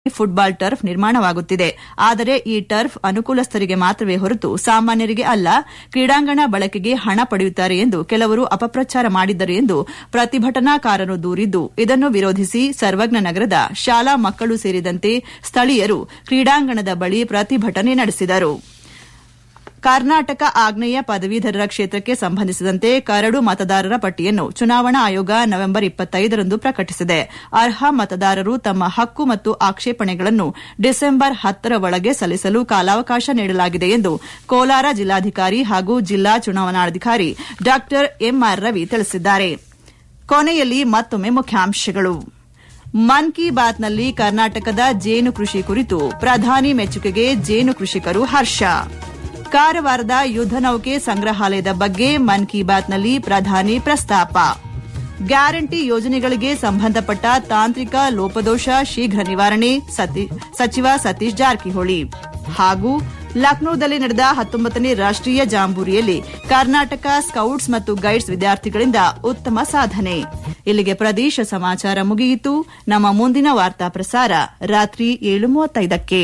Football turf ನಿರ್ಮಾಣವಾಗುತ್ತಿದೆ ಆದರೆ ಈ turf ಅನುಕೂಲಸ್ಥರಿಗೆ ಮಾತ್ರವೇ ಹೊರತು ಸಾಮಾನ್ಯರಿಗೆ ಅಲ್ಲ ಕ್ರೀಡಾಂಗಣ ಬಳಕೆಗೆ ಹಣ ಪಡೆಯುತ್ತಾರೆ ಎಂದು ಕೆಲವರು ಅಪಪ್ರಚಾರ ಮಾಡಿದ್ದರು ಎಂದು ಪ್ರತಿಭಟನಾಕಾರರು ದೂರಿದ್ದು ಇದನ್ನು ವಿರೋಧಿಸಿ ಸರ್ವಜ್ಞ ನಗರದ ಶಾಲಾ ಮಕ್ಕಳು ಸೇರಿದಂತೆ ಸ್ಥಳೀಯರು ಕ್ರೀಡಾಂಗಣದ ಬಳಿ ಪ್ರತಿಭಟನೆ ನಡೆಸಿದರು ಕರ್ನಾಟಕ ಆಗ್ನೇಯ ಪದವೀಧರರ ಕ್ಷೇತ್ರಕ್ಕೆ ಸಂಬಂಧಿಸಿದಂತೆ ಕರಡು ಮತದಾರರ ಪಟ್ಟಿಯನ್ನು ಚುನಾವಣಾ ಆಯೋಗ ನವೆಂಬರ್ ಇಪ್ಪತ್ತೈದರಂದು ಪ್ರಕಟಿಸಿದೆ ಅರ್ಹ ಮತದಾರರು ತಮ್ಮ ಹಕ್ಕು ಮತ್ತು ಆಕ್ಷೇಪಣೆಗಳನ್ನು ಡಿಸೆಂಬರ್ ಹತ್ತರ ಒಳಗೆ ಸಲ್ಲಿಸಲು ಕಾಲಾವಕಾಶ ನೀಡಲಾಗಿದೆ ಎಂದು ಕೋಲಾರ ಜಿಲ್ಲಾಧಿಕಾರಿ ಹಾಗೂ ಜಿಲ್ಲಾ ಚುನಾವಣಾಧಿಕಾರಿ ಡಾ ಎಂಆರ್ ರವಿ ತಿಳಿಸಿದ್ದಾರೆ ಕೊನೆಯಲ್ಲಿ ಮತ್ತೊಮ್ಮೆ ಮುಖ್ಯಾಂಶಗಳು ಮನ್ ಕಿ ಬಾತ್ನಲ್ಲಿ ಕರ್ನಾಟಕದ ಜೇನು ಕೃಷಿ ಕುರಿತು ಪ್ರಧಾನಿ ಮೆಚ್ಚುಗೆಗೆ ಜೇನು ಕೃಷಿಕರು ಹರ್ಷ ಕಾರವಾರದ ಯುದ್ದ ನೌಕೆ ಸಂಗ್ರಹಾಲಯದ ಬಗ್ಗೆ ಮನ್ ಕಿ ಬಾತ್ನಲ್ಲಿ ಪ್ರಧಾನಿ ಪ್ರಸ್ತಾಪ ಗ್ಯಾರಂಟಿ ಯೋಜನೆಗಳಿಗೆ ಸಂಬಂಧಪಟ್ಟ ತಾಂತ್ರಿಕ ಲೋಪದೋಷ ಶೀಘ್ರ ನಿವಾರಣೆ ಸಚಿವ ಸತೀಶ್ ಜಾರಕಿಹೊಳಿ ಹಾಗೂ ಲಕ್ನೋದಲ್ಲಿ ನಡೆದ ಹತ್ತೊಂಬತ್ತನೇ ರಾಷ್ಟೀಯ ಜಾಂಬೂರಿಯಲ್ಲಿ ಕರ್ನಾಟಕ ಸ್ಕೌಟ್ಸ್ ಮತ್ತು ಗೈಡ್ಸ್ ವಿದ್ಯಾರ್ಥಿಗಳಿಂದ ಉತ್ತಮ ಸಾಧನೆ ಇಲ್ಲಿಗೆ ಪ್ರದೇಶ ಸಮಾಚಾರ ಮುಗಿಯಿತು ನಮ್ಮ ಮುಂದಿನ ವಾರ್ತಾ ಪ್ರಸಾರ ರಾತ್ರಿ ಏಳು ಮೂವತ್ತೈದಕ್ಕೆ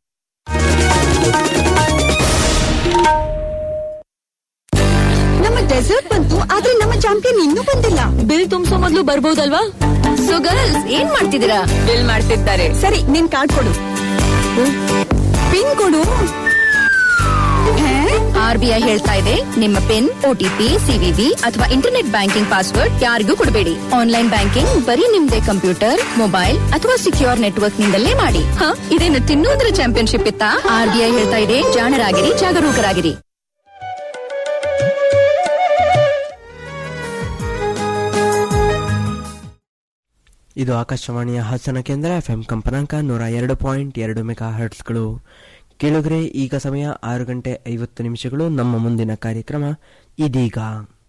ನಮ್ಮ ಡೆಸರ್ಟ್ ಬಂತು ಆದ್ರೆ ನಮ್ಮ ಚಾಂಪಿಯನ್ ಇನ್ನೂ ಬಂದಿಲ್ಲ ಬಿಲ್ ತುಂಬಿಸೋ ಮೊದ್ಲು ಬರ್ಬೋದಲ್ವಾ ಸೊ ಗರ್ಲ್ಸ್ ಏನ್ ಮಾಡ್ತಿದ್ದೀರಾ ಬಿಲ್ ಮಾಡ್ತಿದ್ದಾರೆ ಸರಿ ನಿನ್ ಕಾರ್ಡ್ ಕೊಡು ಪಿನ್ ಕೊಡು ಆರ್ ಬಿ ಐ ಹೇಳ್ತಾ ಇದೆ ನಿಮ್ಮ ಪಿನ್ ಓಟಿಪಿ ಸಿವಿವಿ ಅಥವಾ ಇಂಟರ್ನೆಟ್ ಬ್ಯಾಂಕಿಂಗ್ ಪಾಸ್ವರ್ಡ್ ಯಾರಿಗೂ ಕೊಡಬೇಡಿ ಆನ್ಲೈನ್ ಬ್ಯಾಂಕಿಂಗ್ ಬರೀ ನಿಮ್ದೇ ಕಂಪ್ಯೂಟರ್ ಮೊಬೈಲ್ ಅಥವಾ ಸಿಕ್ಯೂರ್ ನೆಟ್ವರ್ಕ್ ನಿಂದಲೇ ಮಾಡಿ ಹ ಇದೇನು ತಿನ್ನೋದ್ರ ಚಾಂಪಿಯನ್ಶಿಪ್ ಇತ್ತಾ ಆರ್ ಬಿ ಐ ಹೇಳ್ತಾ ಇದೆ ಜಾಣರಾಗಿರಿ ಜಾಗರೂಕರಾಗಿರಿ ಇದು ಆಕಾಶವಾಣಿಯ ಹಾಸನ ಕೇಂದ್ರ ಎಫ್ಎಂ ಕಂಪನಾಂಕ ನೂರ ಎರಡು ಪಾಯಿಂಟ್ ಎರಡು ಮೆಗಾ ಹರ್ಟ್ಸ್ಗಳು ಕೇಳುಗರೆ ಈಗ ಸಮಯ ಆರು ಗಂಟೆ ಐವತ್ತು ನಿಮಿಷಗಳು ನಮ್ಮ ಮುಂದಿನ ಕಾರ್ಯಕ್ರಮ ಇದೀಗ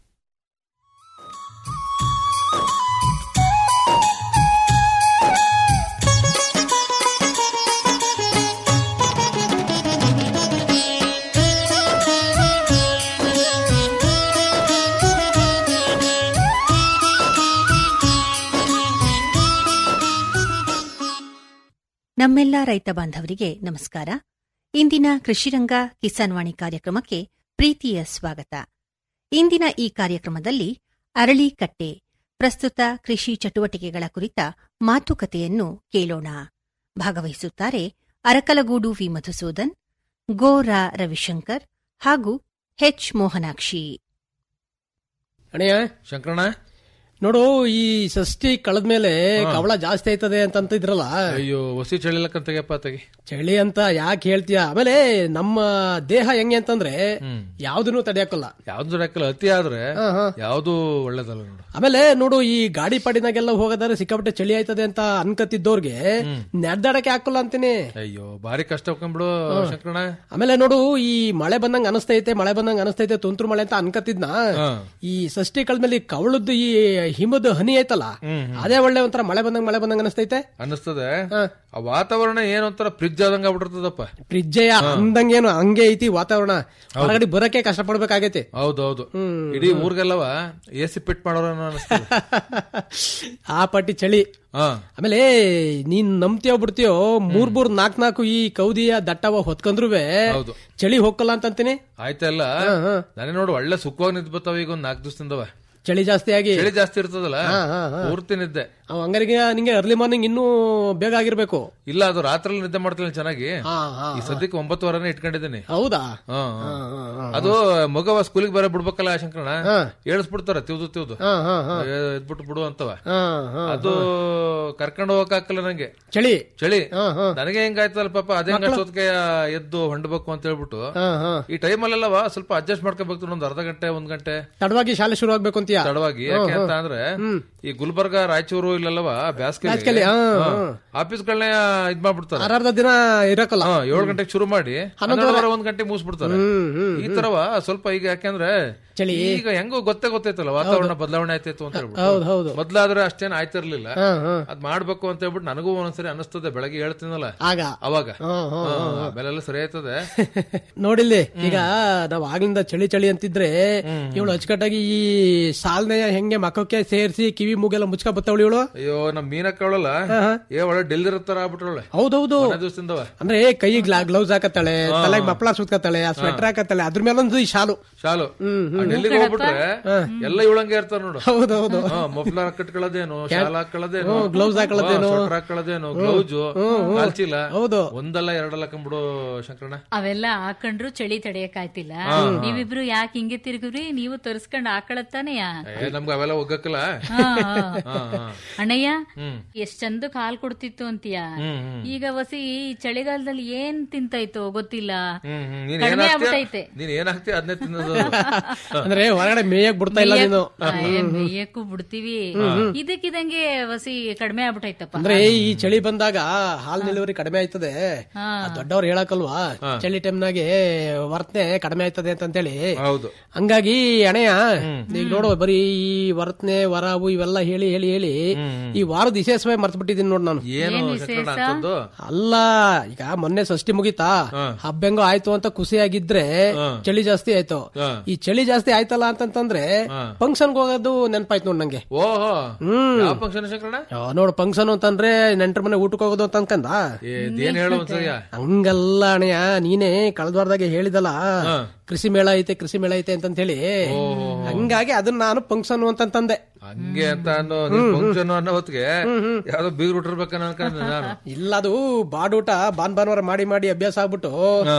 ನಮ್ಮೆಲ್ಲ ರೈತ ಬಾಂಧವರಿಗೆ ನಮಸ್ಕಾರ ಇಂದಿನ ಕೃಷಿರಂಗ ಕಿಸಾನ್ ವಾಣಿ ಕಾರ್ಯಕ್ರಮಕ್ಕೆ ಪ್ರೀತಿಯ ಸ್ವಾಗತ ಇಂದಿನ ಈ ಕಾರ್ಯಕ್ರಮದಲ್ಲಿ ಅರಳಿಕಟ್ಟೆ ಪ್ರಸ್ತುತ ಕೃಷಿ ಚಟುವಟಿಕೆಗಳ ಕುರಿತ ಮಾತುಕತೆಯನ್ನು ಕೇಳೋಣ ಭಾಗವಹಿಸುತ್ತಾರೆ ಅರಕಲಗೂಡು ವಿ ಮಧುಸೂದನ್ ಗೋರಾ ರವಿಶಂಕರ್ ಹಾಗೂ ಹೆಚ್ ಮೋಹನಾಕ್ಷಿ ಅಣ್ಣಯ್ಯ ಶಂಕರಣ್ಣ ನೋಡು ಈ ಷಷ್ಠಿ ಕಳೆದ್ಮೇಲೆ ಕವಳ ಜಾಸ್ತಿ ಆಯ್ತದೆ ಅಂತ ಇದ್ರಲ್ಲ ಅಯ್ಯೋ ಹೊಸಿ ಚಳಿಲಕ್ಕ ತೆಗೆಯಪ್ಪ ತೆಗಿ ಚಳಿ ಅಂತ ಯಾಕೆ ಹೇಳ್ತೀಯ ಆಮೇಲೆ ನಮ್ಮ ದೇಹ ಹೆಂಗೆ ಅಂತಂದ್ರೆ ಯಾವ್ದನ್ನು ತಡೆಯಕ್ಕಲ್ಲ ಯಾವ್ದು ಹಾಕಲ್ಲ ಅತಿ ಆದ್ರೆ ಯಾವ್ದು ಒಳ್ಳೇದಲ್ಲ ನೋಡು ಆಮೇಲೆ ನೋಡು ಈ ಗಾಡಿ ಪಾಡಿನಾಗೆಲ್ಲ ಹೋಗೋದಾದ್ರೆ ಸಿಕ್ಕಾಪಟ್ಟೆ ಚಳಿ ಆಯ್ತದೆ ಅಂತ ಅನ್ಕತ್ತಿದ್ದವ್ರಿಗೆ ನೆಡ್ದಾಡಕ್ಕೆ ಹಾಕಲ್ಲ ಅಂತೀನಿ ಅಯ್ಯೋ ಬಾರಿ ಕಷ್ಟ ಹೋಗ್ಕೊಂಬಿಡು ಶಂಕರಣ್ಣ ಆಮೇಲೆ ನೋಡು ಈ ಮಳೆ ಬಂದಂಗ ಅನಸ್ತೈತೆ ಮಳೆ ಬಂದಂಗ ಅನಸ್ತೈತೆ ತುಂತುರು ಮಳೆ ಅಂತ ಅನ್ಕತ್ತಿದ್ನ ಈ ಷಷ್ಠಿ ಕಳೆದ್ಮೇಲೆ ಈ ಕವಳದ್ದು ಈ ಹಿಮದ ಹನಿ ಐತಲ್ಲ ಅದೇ ಒಳ್ಳೆ ಒಂಥರ ಮಳೆ ಬಂದಂಗ ಮಳೆ ಬಂದಂಗ ಅನಸ್ತೈತೆ ಅನ್ನಿಸ್ತದೆ ಆ ವಾತಾವರಣ ಏನೋ ಒಂಥರ ಫ್ರಿಜ್ ಆದಂಗ ಆಗ್ಬಿಟ್ಟಿರ್ತದಪ್ಪ ಫ್ರಿಜ್ಜೆಯ ಅಂದಂಗೇನು ಹಂಗೆ ಐತಿ ವಾತಾವರಣ ಹೊರಗಡೆ ಬರಕ್ಕೆ ಕಷ್ಟ ಪಡ್ಬೇಕಾಗೈತಿ ಹೌದೌದು ಇಡೀ ಊರ್ಗೆಲ್ಲವ ಎ ಸಿ ಪಿಟ್ ಮಾಡೋರ ಅನಿಸ್ತದೆ ಆ ಪಟ್ಟಿ ಚಳಿ ಹಾ ಆಮೇಲೆ ನೀನ್ ನಂಬ್ತೀಯೋ ಬಿಡ್ತೀಯೋ ಮೂರ್ ಮೂರ್ ನಾಕ್ ನಾಲ್ಕು ಈ ಕೌದಿಯ ದಟ್ಟವ ಹೊತ್ಕೊಂಡ್ರುವೆ ಹೌದು. ಚಳಿ ಹೋಗಲ್ಲ ಅಂತ ಅಂತೀನಿ ಆಯ್ತಲ್ಲ ನಾನೇ ನೋಡು ಒಳ್ಳೆ ಸುಖವಾಗಿ ನಿಂತ್ ಬರ್ತಾವ ಈಗ ಒಂದ್ ನಾಲ್ಕು ದಿವಸದಿಂದವ ಚಳಿ ಜಾಸ್ತಿ ಆಗಿ ಚಳಿ ಜಾಸ್ತಿ ಇರ್ತದಲ್ಲ ಪೂರ್ತಿ ನಿದ್ದೆ ಅವ್ ಹಂಗಾರಿಗೆ ನಿಂಗೆ ಅರ್ಲಿ ಮಾರ್ನಿಂಗ್ ಇನ್ನೂ ಬೇಗ ಆಗಿರ್ಬೇಕು ಇಲ್ಲ ಅದು ರಾತ್ರಿ ನಿದ್ದೆ ಮಾಡ್ತೀನಿ ಚೆನ್ನಾಗಿ ಹಾ, ಹಾ, ಈ ಸದ್ಯಕ್ಕೆ ಒಂಬತ್ತುವರೆನೇ ಇಟ್ಕೊಂಡಿದ್ದೀನಿ ಹೌದಾ ಹಾ, ಹಾ. ಅದು ಮಗವ ಸ್ಕೂಲಿಗೆ ಬರ ಬಿಡ್ಬೇಕಲ್ಲ ಶಂಕರಣ ಏಳಿಸ್ಬಿಡ್ತಾರ ತಿವ್ದು ತಿವ್ದು ಹಾ, ಹಾ, ಹಾ. ಏ, ಎದ್ಬಿಟ್ಟು ಬಿಡು ಅಂತವ ಹಾ, ಹಾ. ಅದು ಕರ್ಕೊಂಡು ಹೋಗಕ್ ಹಾಕಲ್ಲ ನಂಗೆ ಚಳಿ ಚಳಿ ಹಾ, ಹಾ. ನನಗೆ ಹೆಂಗಾಯ್ತಲ್ಲ ಪಾಪ ಅದೇ ಅಷ್ಟೊತ್ತಿಗೆ ಎದ್ದು ಹೊಂಡ್ಬೇಕು ಅಂತ ಹೇಳ್ಬಿಟ್ಟು ಹಾ, ಹಾ. ಈ ಟೈಮಲ್ಲೆಲ್ಲವ ಸ್ವಲ್ಪ ಅಡ್ಜಸ್ಟ್ ಮಾಡ್ಕೋಬೇಕು ಒಂದ್ ಅರ್ಧ ಗಂಟೆ ಒಂದ್ ಗಂಟೆ ತಡವಾಗಿ ಶಾಲೆ ಶುರು ಆಗ್ಬೇಕು ಅಂತೀಯ ತಡವಾಗಿ ಯಾಕೆ ಅಂತ ಅಂದ್ರೆ ಈ ಗುಲ್ಬರ್ಗ ರಾಯಚೂರು ಇಲ್ಲಲ್ಲವ ಬ್ಯಾಸ್ಗೆಲಿ, ಬ್ಯಾಸ್ಗೆ ಹಾ, ಹಾ. ಆಫೀಸ್ಗಳನ್ನ ಇದ್ ಮಾಡ್ಬಿಡ್ತಾರೆ ಅರ್ಧ ದಿನ ಇರಕಲ್ಲ ಹಾ, ಏಳ್ ಗಂಟೆಗೆ ಶುರು ಮಾಡಿ ಹನ್ನೊಂದುವರೆ ಒಂದ್ ಗಂಟೆ ಮುಗಿಸ್ಬಿಡ್ತಾರೆ ಹ್ಮ್, ಹ್ಮ್, ಈ ತರವ ಸ್ವಲ್ಪ ಈಗ ಯಾಕೆಂದ್ರೆ ಚಳಿ. ಈಗ ಹೆಂಗೋ ಗೊತ್ತೇ ಗೊತ್ತೈತಲ್ಲ ವಾತಾವರಣ ಬದಲಾವಣೆ ಆಯ್ತಾಯ್ತು ಅಂತ ಹೌದು ಹೇಳ್ಬಿಟ್ಟು ಹೌದು ಮೊದ್ಲಾದ್ರೆ ಅಷ್ಟೇನ್ ಆಯ್ತಿರ್ಲಿಲ್ಲ ಹಾ, ಹಾ. ಅದ್ ಮಾಡ್ಬೇಕು ಅಂತ ಹೇಳ್ಬಿಟ್ಟು ನನಗೂ ಒಂದೊಂದ್ಸರಿ ಅನಿಸ್ತದೆ ಬೆಳಗ್ಗೆ ಹೇಳ್ತೀನಲ್ಲ ಆಗ ಅವಾಗ ಹಾ, ಹಾ, ಹಾ, ಆಮೇಲೆಲ್ಲ ಸರಿ ಆಯ್ತದೆ ನೋಡಿಲ್ಲಿ ಈಗ ನಾವ್ ಆಗ್ಲಿಂದ ಚಳಿ ಚಳಿ ಅಂತಿದ್ರೆ ಇವಳು ಅಚ್ಚುಕಟ್ಟಾಗಿ ಈ ಸಾಲ್ನೆಯ ಹೆಂಗೆ ಮಖಕ್ಕೆ ಸೇರಿಸಿ ಕಿವಿ ಮೂಗೆಲ್ಲ ಮುಚ್ಕ ಬತ್ತವಳಿ ಇವಳು ಅಯ್ಯೋ ನಮ್ ಮೀನಕ್ಕ ಅವಳಲ್ಲ ಏ ಒಳ್ಳೆ ಡೆಲ್ಲಿ ಇರುತ್ತಾರ ಆಗ್ಬಿಟ್ರೊಳ್ಳೆ ಹೌದೌದು ಮನೆ ದಿವಸದಿಂದವ ಅಂದ್ರೆ ಕೈ ಗ್ಲೌಸ್ ಹಾಕತ್ತಾಳೆ ತಲೆಗೆ ಮಪ್ಪಳ ಸುತ್ಕತ್ತಾಳೆ ಆ ಸ್ವೆಟರ್ ಹಾಕತ್ತಾಳೆ ಅದ್ರ ಮೇಲೊಂದು ಈ ಶಾಲು ಶಾಲು ಆ ಡೆಲ್ಲಿಗೆ ಹೋಗ್ಬಿಟ್ರೆ ಎಲ್ಲ ಇವಳಂಗೆ ಇರ್ತಾರ ನೋಡು ಹೌದೌದು ಮಫ್ಲರ್ ಕಟ್ಕೊಳ್ಳೋದೇನು ಶಾಲ ಹಾಕೊಳ್ಳೋದೇನು gloves ಹಾಕೊಳ್ಳೋದೇನು. ಸ್ವೆಟರ್ ಹಾಕೊಳ್ಳೋದೇನು ಗ್ಲೌಸು ಕಾಲ್ಚೀಲ ಹೌದು ಒಂದಲ್ಲ ಎರಡಲ್ಲ ಕಂಬಿಡು ಶಂಕರಣ್ಣ ಅವೆಲ್ಲ ಹಾಕೊಂಡ್ರು ಚಳಿ ತಡೆಯಕ್ಕಾಯ್ತಿಲ್ಲ ನೀವಿಬ್ರು ಯಾಕೆ ಹಿಂಗೆ ತಿರುಗ್ರಿ ನೀವು ತರಿಸ್ಕೊಂಡ್ ಹಾಕೊಳತ್ತಾನೆಯ ಏ ನಮ್ಗೆ ಅವೆಲ್ಲ ಒಗ್ಗಕ್ಕಲ್ಲ ಅಣ್ಣಯ್ಯ ಎಷ್ಟ್ ಚಂದ ಹಾಲ್ ಕೊಡ್ತಿತ್ತು ಅಂತೀಯ ಈಗ ವಸಿ ಈ ಚಳಿಗಾಲದಲ್ಲಿ ಏನ್ ತಿಂತಾಯ್ತೋ ಗೊತ್ತಿಲ್ಲ ಹ್ಮ್ ಹ್ಮ್ ನೀನ್ ಕಡಿಮೆ ಏನ್ ಹಾಕ್ತೀಯ ಆಗ್ಬಿಟ್ಟೈತೆ. ನೀನ್ ಏನ್ ಹಾಕ್ತೀಯ ಅದನ್ನೇ ತಿನ್ನೋದು ಅಂದ್ರೆ ಹೊರಗಡೆ ಮೇಯಕ್ ಬಿಡ್ತಾ ಇಲ್ಲ ನೀನು ಮೇಯಕ್ಕೂ ಬಿಡ್ತೀವಿ ಇದಕ್ಕಿದಂಗೆ ವಸಿ ಕಡಿಮೆ ಆಗ್ಬಿಟ್ಟೈತಪ್ಪ ಅಂದ್ರೆ ಈ ಚಳಿ ಬಂದಾಗ ಹಾಲ್ ನಿಲುವರಿ ಕಡಿಮೆ ಆಯ್ತದೆ ಆ ದೊಡ್ಡವ್ರು ಹೇಳಕಲ್ವಾ ಚಳಿ ಟೈಮ್ನಾಗೆ ವರ್ತನೆ ಕಡಿಮೆ ಆಯ್ತದೆ ಅಂತಂತೇಳಿ ಹೌದು ಹಂಗಾಗಿ ಅಣೆಯ ಈಗ ನೋಡು ಬರೀ ಈ ವರ್ತನೆ ವರಾವು ಇವೆಲ್ಲ ಹೇಳಿ ಹೇಳಿ ಹೇಳಿ ಈ ವಾರದ ವಿಶೇಷವೇ ಮರ್ತ್ ಬಿಟ್ಟಿದ್ದೀನಿ ನೋಡ್ ನಾನು ಏನು ಶಂಕರಣ್ಣ ಅಂತದ್ದು ಅಲ್ಲ ಈಗ ಮೊನ್ನೆ ಷಷ್ಠಿ ಮುಗಿತಾ ಹಬ್ಬೆಂಗೋ ಆಯ್ತು ಅಂತ ಖುಷಿಯಾಗಿದ್ರೆ ಚಳಿ ಜಾಸ್ತಿ ಆಯ್ತು ಈ ಚಳಿ ಜಾಸ್ತಿ ಆಯ್ತಲ್ಲ ಅಂತಂತಂದ್ರೆ ಫಂಕ್ಷನ್ ಹೋಗೋದು ನೆನಪಾಯ್ತು ನೋಡ್ ನಂಗೆ ಓಹೋ ಹ್ಮ್. ಯಾವ ಫಂಕ್ಷನ್ ಶಂಕರಣ್ಣ ಆ, ನೋಡು ಫಂಕ್ಷನ್ ಅಂತಂದ್ರೆ ನೆಂಟ್ರ ಮನೆ ಊಟಕ್ಕೆ ಹೋಗೋದು ಅಂತ ಅನ್ಕಂದ ಏನ್ ಹೇಳು ಒಂದ್ಸರಿಯ ಹಂಗಲ್ಲ ಅಣೆಯ ನೀನೇ ಕಳೆದ ವಾರದಾಗೆ ಹೇಳಿದಲ್ಲ ಕೃಷಿ ಮೇಳ ಐತೆ ಕೃಷಿ ಮೇಳ ಐತೆ ಅಂತ ಹೇಳಿ ಹಂಗಾಗಿ ಅದನ್ನ ನಾನು ಫಂಕ್ಷನ್ ಅಂತಂತಂದೆ ಹಂಗೆ ಅಂತ ಅನ್ನೋ ಫಂಕ್ಷನ್ ಅನ್ನೋ ಹೊತ್ತಿಗೆ ಯಾವ್ದೋ ಬೀಗ್ ಬಿಟ್ಟಿರ್ಬೇಕನ್ನ ಅನ್ಕೊಂಡೆ ನಾನು ಇಲ್ಲ ಅದು ಬಾಡೂಟ ಬಾನ್ ಭಾನುವಾರ ಮಾಡಿ ಮಾಡಿ ಅಭ್ಯಾಸ ಆಗ್ಬಿಟ್ಟು